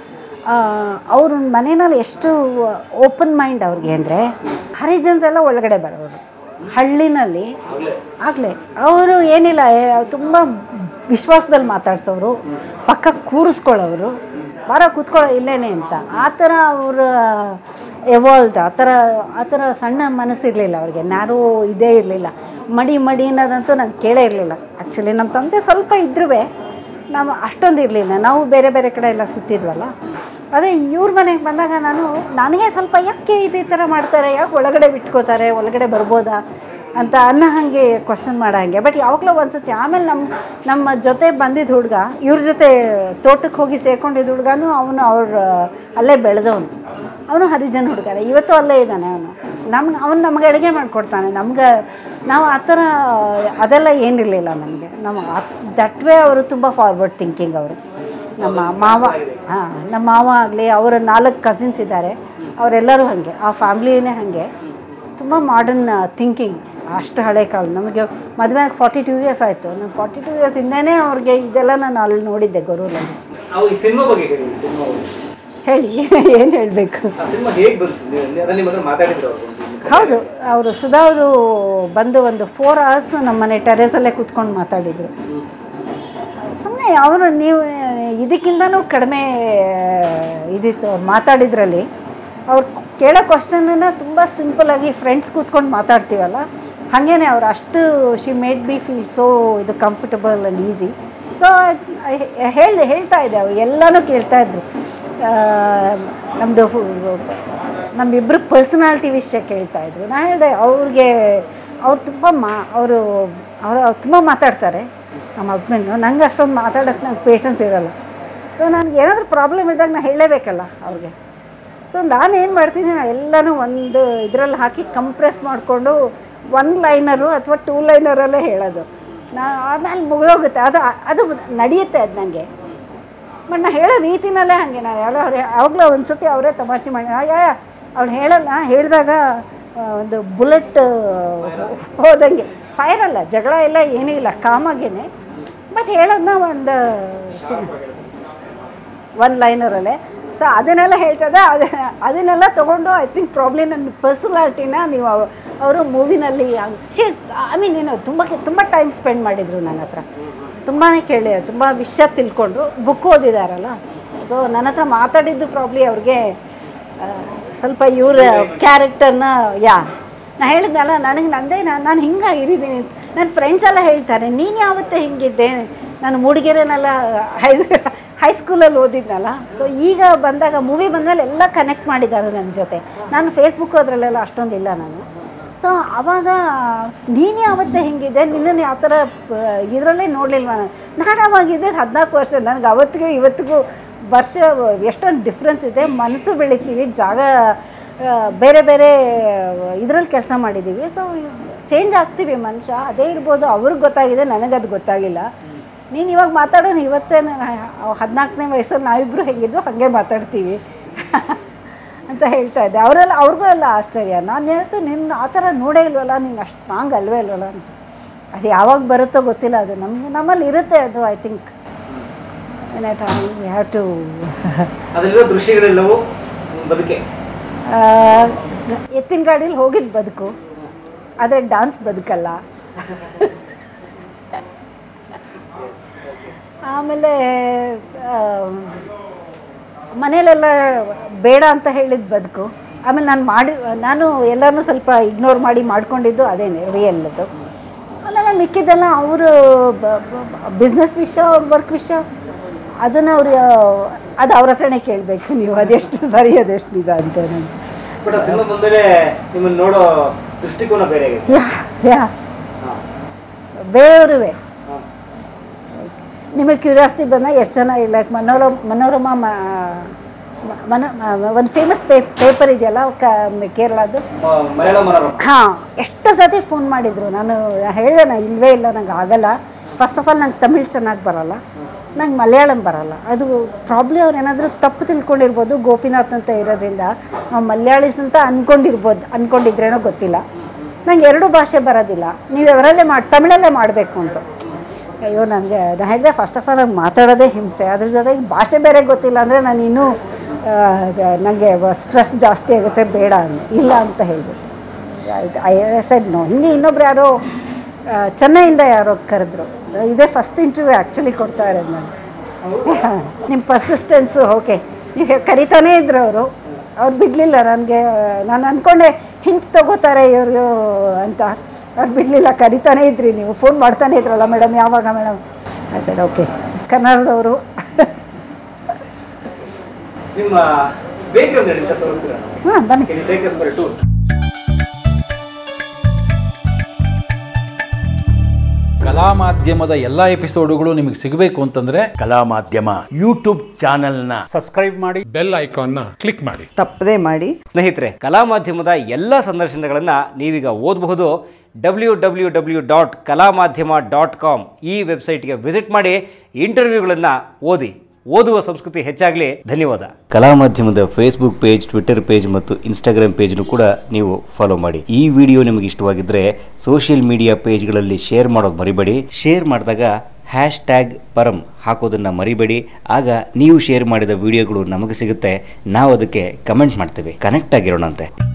ಅವ್ರ ಮನೆಯಲ್ಲಿ ಎಷ್ಟು ಓಪನ್ ಮೈಂಡ್ ಅವ್ರಿಗೆ ಅಂದರೆ ಹರಿಜನ್ಸ್ ಎಲ್ಲ ಒಳಗಡೆ ಬರೋರು ಹಳ್ಳಿನಲ್ಲಿ ಆಗಲೇ ಅವರು ಏನಿಲ್ಲ ತುಂಬ ವಿಶ್ವಾಸದಲ್ಲಿ ಮಾತಾಡ್ಸೋರು ಪಕ್ಕ ಕೂರಿಸ್ಕೊಳ್ಳೋರು ಬಾರ ಕೂತ್ಕೊಳ್ಳೋ ಇಲ್ಲೇನೆ ಅಂತ ಆ ಥರ ಅವರು ಎವಾಲ್ಡ್ ಆ ಥರ ಆ ಥರ ಸಣ್ಣ ಮನಸ್ಸಿರಲಿಲ್ಲ ಅವ್ರಿಗೆ ಯಾರೂ ಇದೇ ಇರಲಿಲ್ಲ ಮಡಿ ಮಡಿ ಅನ್ನೋದಂತೂ ನಾನು ಕೇಳೇ ಇರಲಿಲ್ಲ ಆ್ಯಕ್ಚುಲಿ ನಮ್ಮ ತಂದೆ ಸ್ವಲ್ಪ ಇದ್ರೂ ನಾವು ಅಷ್ಟೊಂದು ಇರಲಿಲ್ಲ ನಾವು ಬೇರೆ ಬೇರೆ ಕಡೆ ಎಲ್ಲ ಸುತ್ತಿದ್ವಲ್ಲ ಅದೇ ಇವ್ರ ಮನೆಗೆ ಬಂದಾಗ ನಾನು ನನಗೆ ಸ್ವಲ್ಪ ಯಾಕೆ ಇದೇ ಥರ ಮಾಡ್ತಾರೆ ಯಾಕೆ ಒಳಗಡೆ ಬಿಟ್ಕೋತಾರೆ ಒಳಗಡೆ ಬರ್ಬೋದಾ ಅಂತ ಅನ್ನೋ ಹಾಗೆ ಕ್ವಶನ್ ಮಾಡೋ ಹಾಗೆ ಬಟ್ ಯಾವಾಗಲೂ ಅನ್ಸುತ್ತೆ ಆಮೇಲೆ ನಮ್ಮ ನಮ್ಮ ಜೊತೆ ಬಂದಿದ್ದ ಹುಡುಗ ಇವ್ರ ಜೊತೆ ತೋಟಕ್ಕೆ ಹೋಗಿ ಸೇರ್ಕೊಂಡಿದ್ದ ಹುಡುಗನೂ ಅವನು ಅವ್ರ ಅಲ್ಲೇ ಬೆಳೆದವನು ಅವನು ಹರಿಜನ್ ಹುಡುಗರೇ ಇವತ್ತು ಅಲ್ಲೇ ಇದ್ದಾನೆ ಅವನು ನಮ್ಗೆ ಅವನು ನಮಗೆ ಅಡುಗೆ ಮಾಡಿಕೊಡ್ತಾನೆ ನಮ್ಗೆ ನಾವು ಆ ಥರ ಅದೆಲ್ಲ ಏನಿರಲಿಲ್ಲ ನಮಗೆ ನಮ್ಮ ದಟ್ ವೇ ಅವರು ತುಂಬ ಫಾರ್ವರ್ಡ್ ಥಿಂಕಿಂಗ್ ಅವರು ನಮ್ಮ ಮಾವ ಹಾಂ ನಮ್ಮ ಮಾವ ಆಗಲಿ ಅವರ ನಾಲ್ಕು ಕಸಿನ್ಸ್ ಇದ್ದಾರೆ ಅವರೆಲ್ಲರೂ ಹಾಗೆ ಆ ಫ್ಯಾಮ್ಲಿನೇ ಹಾಗೆ ತುಂಬ ಮಾಡರ್ನ್ ಥಿಂಕಿಂಗ್ ಅಷ್ಟು ಹಳೆ ಕಾಲ ನಮಗೆ ಮದುವೆ ಫಾರ್ಟಿ ಟೂ ಇಯರ್ಸ್ ಆಯಿತು ನಾನು ಫಾರ್ಟಿ ಟೂ ಇಯರ್ಸ್ ಹಿಂದೆನೇ ಅವ್ರಿಗೆ ಇದೆಲ್ಲ ನಾನು ಅಲ್ಲಿ ನೋಡಿದ್ದೆ ಗೊರೂರಲ್ಲಿ ನಾವು ಈ ಸಿನಿಮಾ ಬಗ್ಗೆ ಹೇಳಿ ಈ ಸಿನಿಮಾ ಹೇಳಿ ಏನು ಹೇಳಬೇಕು ಆ ಸಿನಿಮಾ ಹೇಗೆ ಬಂತು ನೀವು ಅದನ್ನ ನಿಮ್ಮ ಹತ್ರ ಮಾತಾಡಿದ್ರು ಅವರು ಒಂದು ಹೌದು ಅವರು ಸುಧಾ ಅವರು ಬಂದು ಒಂದು ಫೋರ್ ಅವರ್ಸ್ ನಮ್ಮ ಮನೆ ಟೆರೇಸಲ್ಲೇ ಕೂತ್ಕೊಂಡು ಮಾತಾಡಿದರು ಸುಮ್ಮನೆ ಅವರು ನೀವು ಇದಕ್ಕಿಂತನೂ ಕಡಿಮೆ ಇದಿತ್ತು ಅವ್ರು ಮಾತಾಡಿದ್ರಲ್ಲಿ ಅವ್ರು ಕೇಳೋ ಕ್ವಶನನ್ನ ತುಂಬ ಸಿಂಪಲಾಗಿ ಫ್ರೆಂಡ್ಸ್ ಕೂತ್ಕೊಂಡು ಮಾತಾಡ್ತೀವಲ್ಲ ಹಾಗೇನೆ ಅವ್ರು ಅಷ್ಟು she made be feel so ಇದು ಕಂಫರ್ಟಬಲ್ ಆ್ಯಂಡ್ ಈಸಿ ಸೊ ಹೇಳಿ ಹೇಳ್ತಾ ಇದ್ದೆ ಅವ್ರು ಎಲ್ಲನೂ ಕೇಳ್ತಾ ಇದ್ರು ನಮ್ಮದು ನಮ್ಮಿಬ್ಬರು ಪರ್ಸನಾಲಿಟಿ ವಿಷಯ ಕೇಳ್ತಾ ಇದ್ರು ನಾನು ಹೇಳಿದೆ ಅವ್ರಿಗೆ ಅವ್ರು ತುಂಬ ಮಾ ಅವರು ಅವರು ತುಂಬ ಮಾತಾಡ್ತಾರೆ ನಮ್ಮ ಹಸ್ಬೆಂಡು ನಂಗೆ ಅಷ್ಟೊಂದು ಮಾತಾಡೋಕ್ಕೆ ನಂಗೆ ಪೇಷನ್ಸ್ ಇರೋಲ್ಲ ಸೊ ನನಗೆ ಏನಾದರೂ ಪ್ರಾಬ್ಲಮ್ ಇದ್ದಾಗ ನಾನು ಹೇಳಲೇಬೇಕಲ್ಲ ಅವ್ರಿಗೆ ಸೊ ನಾನು ಏನು ಮಾಡ್ತೀನಿ ನಾನು ಎಲ್ಲನೂ ಒಂದು ಇದರಲ್ಲಿ ಹಾಕಿ ಕಂಪ್ರೆಸ್ ಮಾಡಿಕೊಂಡು ಒನ್ ಲೈನರು ಅಥವಾ ಟೂ ಲೈನರಲ್ಲೇ ಹೇಳೋದು ನಾ ಆಮೇಲೆ ಮುಗಿದೋಗುತ್ತೆ ಅದು ಅದು ನಡೆಯುತ್ತೆ ಅದು ನನಗೆ ಬಟ್ ನಾ ಹೇಳೋ ರೀತಿನಲ್ಲೇ ಹಾಗೆ ನಾನು ಯಾರೋ ಅವ್ರು ಯಾವಾಗಲೂ ಒಂದು ಸತಿ ಅವರೇ ತಮಾಷೆ ಮಾಡಿ ಆಗ ಅವ್ಳು ಹೇಳಲ್ಲ ಹೇಳಿದಾಗ ಆ, ಒಂದು ಬುಲೆಟ್ ಹೋದಂಗೆ ಫೈರ್ ಅಲ್ಲ ಜಗಳ ಎಲ್ಲ ಏನೂ ಇಲ್ಲ ಕಾಮಾಗೇನೆ ಬಟ್ ಹೇಳೋದನ್ನ ಒಂದು ಒನ್ ಲೈನರಲ್ಲೇ ಸೊ ಅದನ್ನೆಲ್ಲ ಹೇಳ್ತದೆ ಅದ ಅದನ್ನೆಲ್ಲ ತೊಗೊಂಡು ಐ ಥಿಂಕ್ ಪ್ರಾಬ್ಲಿ ನನ್ನ ಪರ್ಸನಾಲಿಟಿನ ನೀವು ಅವರು ಮೂವಿನಲ್ಲಿ ಶೀಸ್ ಐ ಮೀನ್ ಏನು ತುಂಬ ತುಂಬ ಟೈಮ್ ಸ್ಪೆಂಡ್ ಮಾಡಿದರು ನನ್ನ ಹತ್ರ ತುಂಬಾ ಕೇಳಿ ತುಂಬ ವಿಷಯ ತಿಳ್ಕೊಂಡು ಬುಕ್ ಓದಿದಾರಲ್ಲ ಸೊ ನನ್ನ ಹತ್ರ ಮಾತಾಡಿದ್ದು ಪ್ರಾಬ್ಲಿ ಅವ್ರಿಗೆ ಆ, ಸ್ವಲ್ಪ ಇವ್ರ ಕ್ಯಾರೆಕ್ಟರ್ನ ಯಾ ನಾ ಹೇಳಿದ್ನಲ್ಲ ನನಗೆ ನಂದೇ ನಾನು ನಾನು ಹಿಂಗಾಗಿರಿದ್ದೀನಿ ನನ್ನ ಫ್ರೆಂಡ್ಸ್ ಎಲ್ಲ ಹೇಳ್ತಾರೆ ನೀನು ಯಾವತ್ತೇ ಹಿಂಗಿದ್ದೆ ನಾನು ಮೂಡಿಗೆರೆನೆಲ್ಲ ಹೈ ಹೈಸ್ಕೂಲಲ್ಲಿ ಓದಿದ್ನಲ್ಲ ಸೊ ಈಗ ಬಂದಾಗ ಮೂವಿ ಬಂದಮೇಲೆ ಎಲ್ಲ ಕನೆಕ್ಟ್ ಮಾಡಿದ್ದಾರೆ ನನ್ನ ಜೊತೆ ನಾನು ಫೇಸ್ಬುಕ್ ಅದರಲ್ಲೆಲ್ಲ ಅಷ್ಟೊಂದಿಲ್ಲ ನಾನು ಸೊ ಆವಾಗ ನೀನು ಯಾವತ್ತೇ ಹಿಂಗಿದೆ ನಿನ್ನನ್ನು ಯಾವ ಥರ ಇದರಲ್ಲೇ ನೋಡಲಿಲ್ವ ನಾನು ನಾನು ಅವಾಗಿದ್ದೆ ಹದಿನಾಲ್ಕು ವರ್ಷ ನನಗೆ ಅವತ್ತಿಗೂ ಇವತ್ತಿಗೂ ವರ್ಷ ಎಷ್ಟೊಂದು ಡಿಫ್ರೆನ್ಸ್ ಇದೆ ಮನಸ್ಸು ಬೆಳಿತೀವಿ ಜಾಗ ಆ, ಬೇರೆ ಬೇರೆ ಇದರಲ್ಲಿ ಕೆಲಸ ಮಾಡಿದ್ದೀವಿ ಸೊ ಚೇಂಜ್ ಆಗ್ತೀವಿ ಮನುಷ್ಯ ಅದೇ ಇರ್ಬೋದು ಅವ್ರಿಗೆ ಗೊತ್ತಾಗಿದೆ ನನಗದು ಗೊತ್ತಾಗಿಲ್ಲ ನೀನು ಇವಾಗ ಮಾತಾಡೋನು ಇವತ್ತೇ ಹದಿನಾಲ್ಕನೇ ವಯಸ್ಸಲ್ಲಿ ನಾವಿಬ್ಬರು ಹೆಂಗಿದ್ವು ಹಾಗೆ ಮಾತಾಡ್ತೀವಿ ಅಂತ ಹೇಳ್ತಾ ಇದ್ದೆ ಅವರೆಲ್ಲ ಅವ್ರಿಗೂ ಎಲ್ಲ ಆಶ್ಚರ್ಯ ನಾನು ಹೇಳ್ತು ನಿನ್ನ ಆ ಥರ ನೋಡೇ ಇಲ್ವಲ್ಲ ನೀನು ಅಷ್ಟು ಸ್ಟ್ರಾಂಗ್ ಅಲ್ವೇ ಇಲ್ವಲ್ಲ ಅಂತ ಅದು ಯಾವಾಗ ಬರುತ್ತೋ ಗೊತ್ತಿಲ್ಲ ಅದು ನಮಗೆ ನಮ್ಮಲ್ಲಿ ಇರುತ್ತೆ ಅದು ಐ ಥಿಂಕ್ ಏನೈಟ್ ಐ ಹ್ಯಾವ್ ಟು ಅದರಲ್ಲಿರೋ ದೃಶ್ಯಗಳೆಲ್ಲವೂ ನಿಮ್ಮ ಬದುಕೆ ಎತ್ತಿನ ಗಾಡೀಲಿ ಹೋಗಿದ್ದು ಬದುಕು ಆದರೆ ಡಾನ್ಸ್ ಬದುಕಲ್ಲ ಆಮೇಲೆ ಆ, ಮನೇಲೆಲ್ಲ ಬೇಡ ಅಂತ ಹೇಳಿದ ಬದುಕು ಆಮೇಲೆ ನಾನು ಮಾಡಿ ನಾನು ಎಲ್ಲರನ್ನೂ ಸ್ವಲ್ಪ ಇಗ್ನೋರ್ ಮಾಡಿ ಮಾಡ್ಕೊಂಡಿದ್ದು ಅದೇನೆ ರಿಯಲ್ ಅದು ಆಮೇಲೆ ಮಿಕ್ಕಿದ್ದೆಲ್ಲ ಅವರು ಬಿಸ್ನೆಸ್ ವಿಷಯ ವರ್ಕ್ ವಿಷಯ ಅದನ್ನು ಅವರು ಅದು ಅವ್ರ ಹತ್ರನೇ ಕೇಳಬೇಕು ನೀವು ಅದೆಷ್ಟು ಸರಿ ಅದೆಷ್ಟು ನಿಜ ಅಂತ ನಾನು ಬಟ್ ಆ ಸಿನಿಮಾ ಬಂದಮೇಲೆ ನಿಮ್ಮನ್ನು ನೋಡೋ ದೃಷ್ಟಿಕೋನ ಬೇರೆ ಆಗಿದೆ ಯಾ ಯಾ ಬೇರೆಯವ್ರುವೆ ಹಾಂ ನಿಮಗೆ ಕ್ಯೂರಿಯಾಸಿಟಿ ಬಂದಾಗ ಎಷ್ಟು ಜನ ಲೈಕ್ ಮನೋರಮ ಮನೋರಮ ಮ- ಮನ ಒಂದು ಫೇಮಸ್ ಪೇ ಪೇಪರ್ ಇದೆಯಲ್ಲ ಕ ಕೇರಳದ್ದು ಮಲಯಾಳ ಮನೋರಮ ಹಾಂ ಎಷ್ಟು ಸತಿ ಫೋನ್ ಮಾಡಿದರು ನಾನು ಹೇಳಿದೆ ನಾನು ಇಲ್ಲವೇ ಇಲ್ಲ ನಂಗೆ ಆಗಲ್ಲ ಫಸ್ಟ್ ಆಫ್ ಆಲ್ ನಂಗೆ ತಮಿಳ್ ಚೆನ್ನಾಗಿ ಬರಲ್ಲ ನಂಗೆ ಮಲಯಾಳಂ ಬರಲ್ಲ ಅದು ಪ್ರಾಬ್ಲಿ ಅವ್ರು ಏನಾದರೂ ತಪ್ಪು ತಿಳ್ಕೊಂಡಿರ್ಬೋದು ಗೋಪಿನಾಥ್ ಅಂತ ಇರೋದ್ರಿಂದ ನಾವು ಮಲಯಾಳೀಸ್ ಅಂತ ಅಂದ್ಕೊಂಡಿರ್ಬೋದು ಅಂದ್ಕೊಂಡಿದ್ರೇನೋ ಗೊತ್ತಿಲ್ಲ ನಂಗೆ ಎರಡು ಭಾಷೆ ಬರೋದಿಲ್ಲ ನೀವು ಅವರಲ್ಲೇ ಮಾಡಿ ತಮಿಳಲ್ಲೇ ಮಾಡಬೇಕು ಅಂದರು ಅಯ್ಯೋ ನನಗೆ ನಾನು ಹೇಳಿದೆ ಫಸ್ಟ್ ಆಫ್ ಆಲ್ ನಂಗೆ ಮಾತಾಡೋದೇ ಹಿಂಸೆ ಅದ್ರ ಜೊತೆಗೆ ಭಾಷೆ ಬೇರೆ ಗೊತ್ತಿಲ್ಲ ಅಂದರೆ ನಾನು ಇನ್ನೂ ನನಗೆ ಸ್ಟ್ರೆಸ್ ಜಾಸ್ತಿ ಆಗುತ್ತೆ ಬೇಡ ಅಂದೆ ಇಲ್ಲ ಅಂತ ಹೇಳಿಬಿಟ್ಟು ಐ ಸೆಡ್ ನೋ ಹಿಂಗೆ ಇನ್ನೊಬ್ರು ಯಾರೋ ಆ, ಚೆನ್ನೈಯಿಂದ ಯಾರೋ ಕರೆದ್ರು ಇದೇ ಫಸ್ಟ್ ಇಂಟರ್ವ್ಯೂ ಆ್ಯಕ್ಚುಲಿ ಕೊಡ್ತಾ ಇರೋದು ನಾನು ನಿಮ್ಮ ಪರ್ಸಿಸ್ಟೆನ್ಸು ಓಕೆ ನೀವು ಕರಿತಾನೇ ಇದ್ರು ಅವರು ಅವ್ರು ಬಿಡಲಿಲ್ಲ ನನಗೆ ನಾನು ಅಂದ್ಕೊಂಡೆ ಹಿಂಗೆ ತಗೋತಾರೆ ಇವರು ಅಂತ ಅವ್ರು ಬಿಡಲಿಲ್ಲ ಕರಿತಾನೇ ಇದ್ರಿ ನೀವು ಫೋನ್ ಮಾಡ್ತಾನೆ ಇದ್ರಲ್ಲ ಮೇಡಮ್ ಯಾವಾಗ ಮೇಡಮ್ ಐ ಸೆಡ್ ಓಕೆ ಕನ್ನಡದವರು ನಿಮ್ಮ ಬೇಕ್ರಿ ಒಂದು ನಿಮಿಷ ತೋರಿಸ್ತೀರಾ ಹಾಂ ಬನ್ನಿ Can you take us for a tour? ಕಲಾ ಮಾಧ್ಯಮದ ಎಲ್ಲ ಎಪಿಸೋಡುಗಳು ನಿಮಗೆ ಸಿಗಬೇಕು ಅಂತಂದ್ರೆ ಕಲಾ ಮಾಧ್ಯಮ ಯೂಟ್ಯೂಬ್ ಚಾನೆಲ್ನ ಬೆಲ್ ಐಕಾನ್ನ ಕ್ಲಿಕ್ ಮಾಡಿ ತಪ್ಪದೇ ಮಾಡಿ ಸ್ನೇಹಿತರೆ ಕಲಾ ಮಾಧ್ಯಮದ ಎಲ್ಲ ಸಂದರ್ಶನಗಳನ್ನು ನೀವೀಗ ಓದಬಹುದು ಡಬ್ಲ್ಯೂ ಡಬ್ಲ್ಯೂ ಡಬ್ಲ್ಯೂ ಡಾಟ್ ಕಲಾ ಮಾಧ್ಯಮ ಡಾಟ್ ಕಾಮ್ ಈ ವೆಬ್ಸೈಟ್ಗೆ ವಿಸಿಟ್ ಮಾಡಿ ಇಂಟರ್ವ್ಯೂಗಳನ್ನು ಓದಿ ಓದುವ ಸಂಸ್ಕೃತಿ ಹೆಚ್ಚಾಗಲಿ ಧನ್ಯವಾದ ಕಲಾ ಮಾಧ್ಯಮದ ಫೇಸ್ಬುಕ್ ಪೇಜ್ ಟ್ವಿಟರ್ ಪೇಜ್ ಮತ್ತು ಇನ್ಸ್ಟಾಗ್ರಾಮ್ ಪೇಜ್ನು ಕೂಡ ನೀವು ಫಾಲೋ ಮಾಡಿ ಈ ವಿಡಿಯೋ ನಿಮಗೆ ಇಷ್ಟವಾಗಿದ್ದರೆ ಸೋಷಿಯಲ್ ಮೀಡಿಯಾ ಪೇಜ್ಗಳಲ್ಲಿ ಶೇರ್ ಮಾಡೋದು ಮರಿಬೇಡಿ ಶೇರ್ ಮಾಡಿದಾಗ ಹ್ಯಾಶ್ ಟ್ಯಾಗ್ ಪರಂ ಹಾಕೋದನ್ನು ಮರಿಬೇಡಿ ಆಗ ನೀವು ಶೇರ್ ಮಾಡಿದ ವಿಡಿಯೋಗಳು ನಮಗೆ ಸಿಗುತ್ತೆ ನಾವು ಅದಕ್ಕೆ ಕಮೆಂಟ್ ಮಾಡ್ತೇವೆ ಕನೆಕ್ಟ್ ಆಗಿರೋಣಂತೆ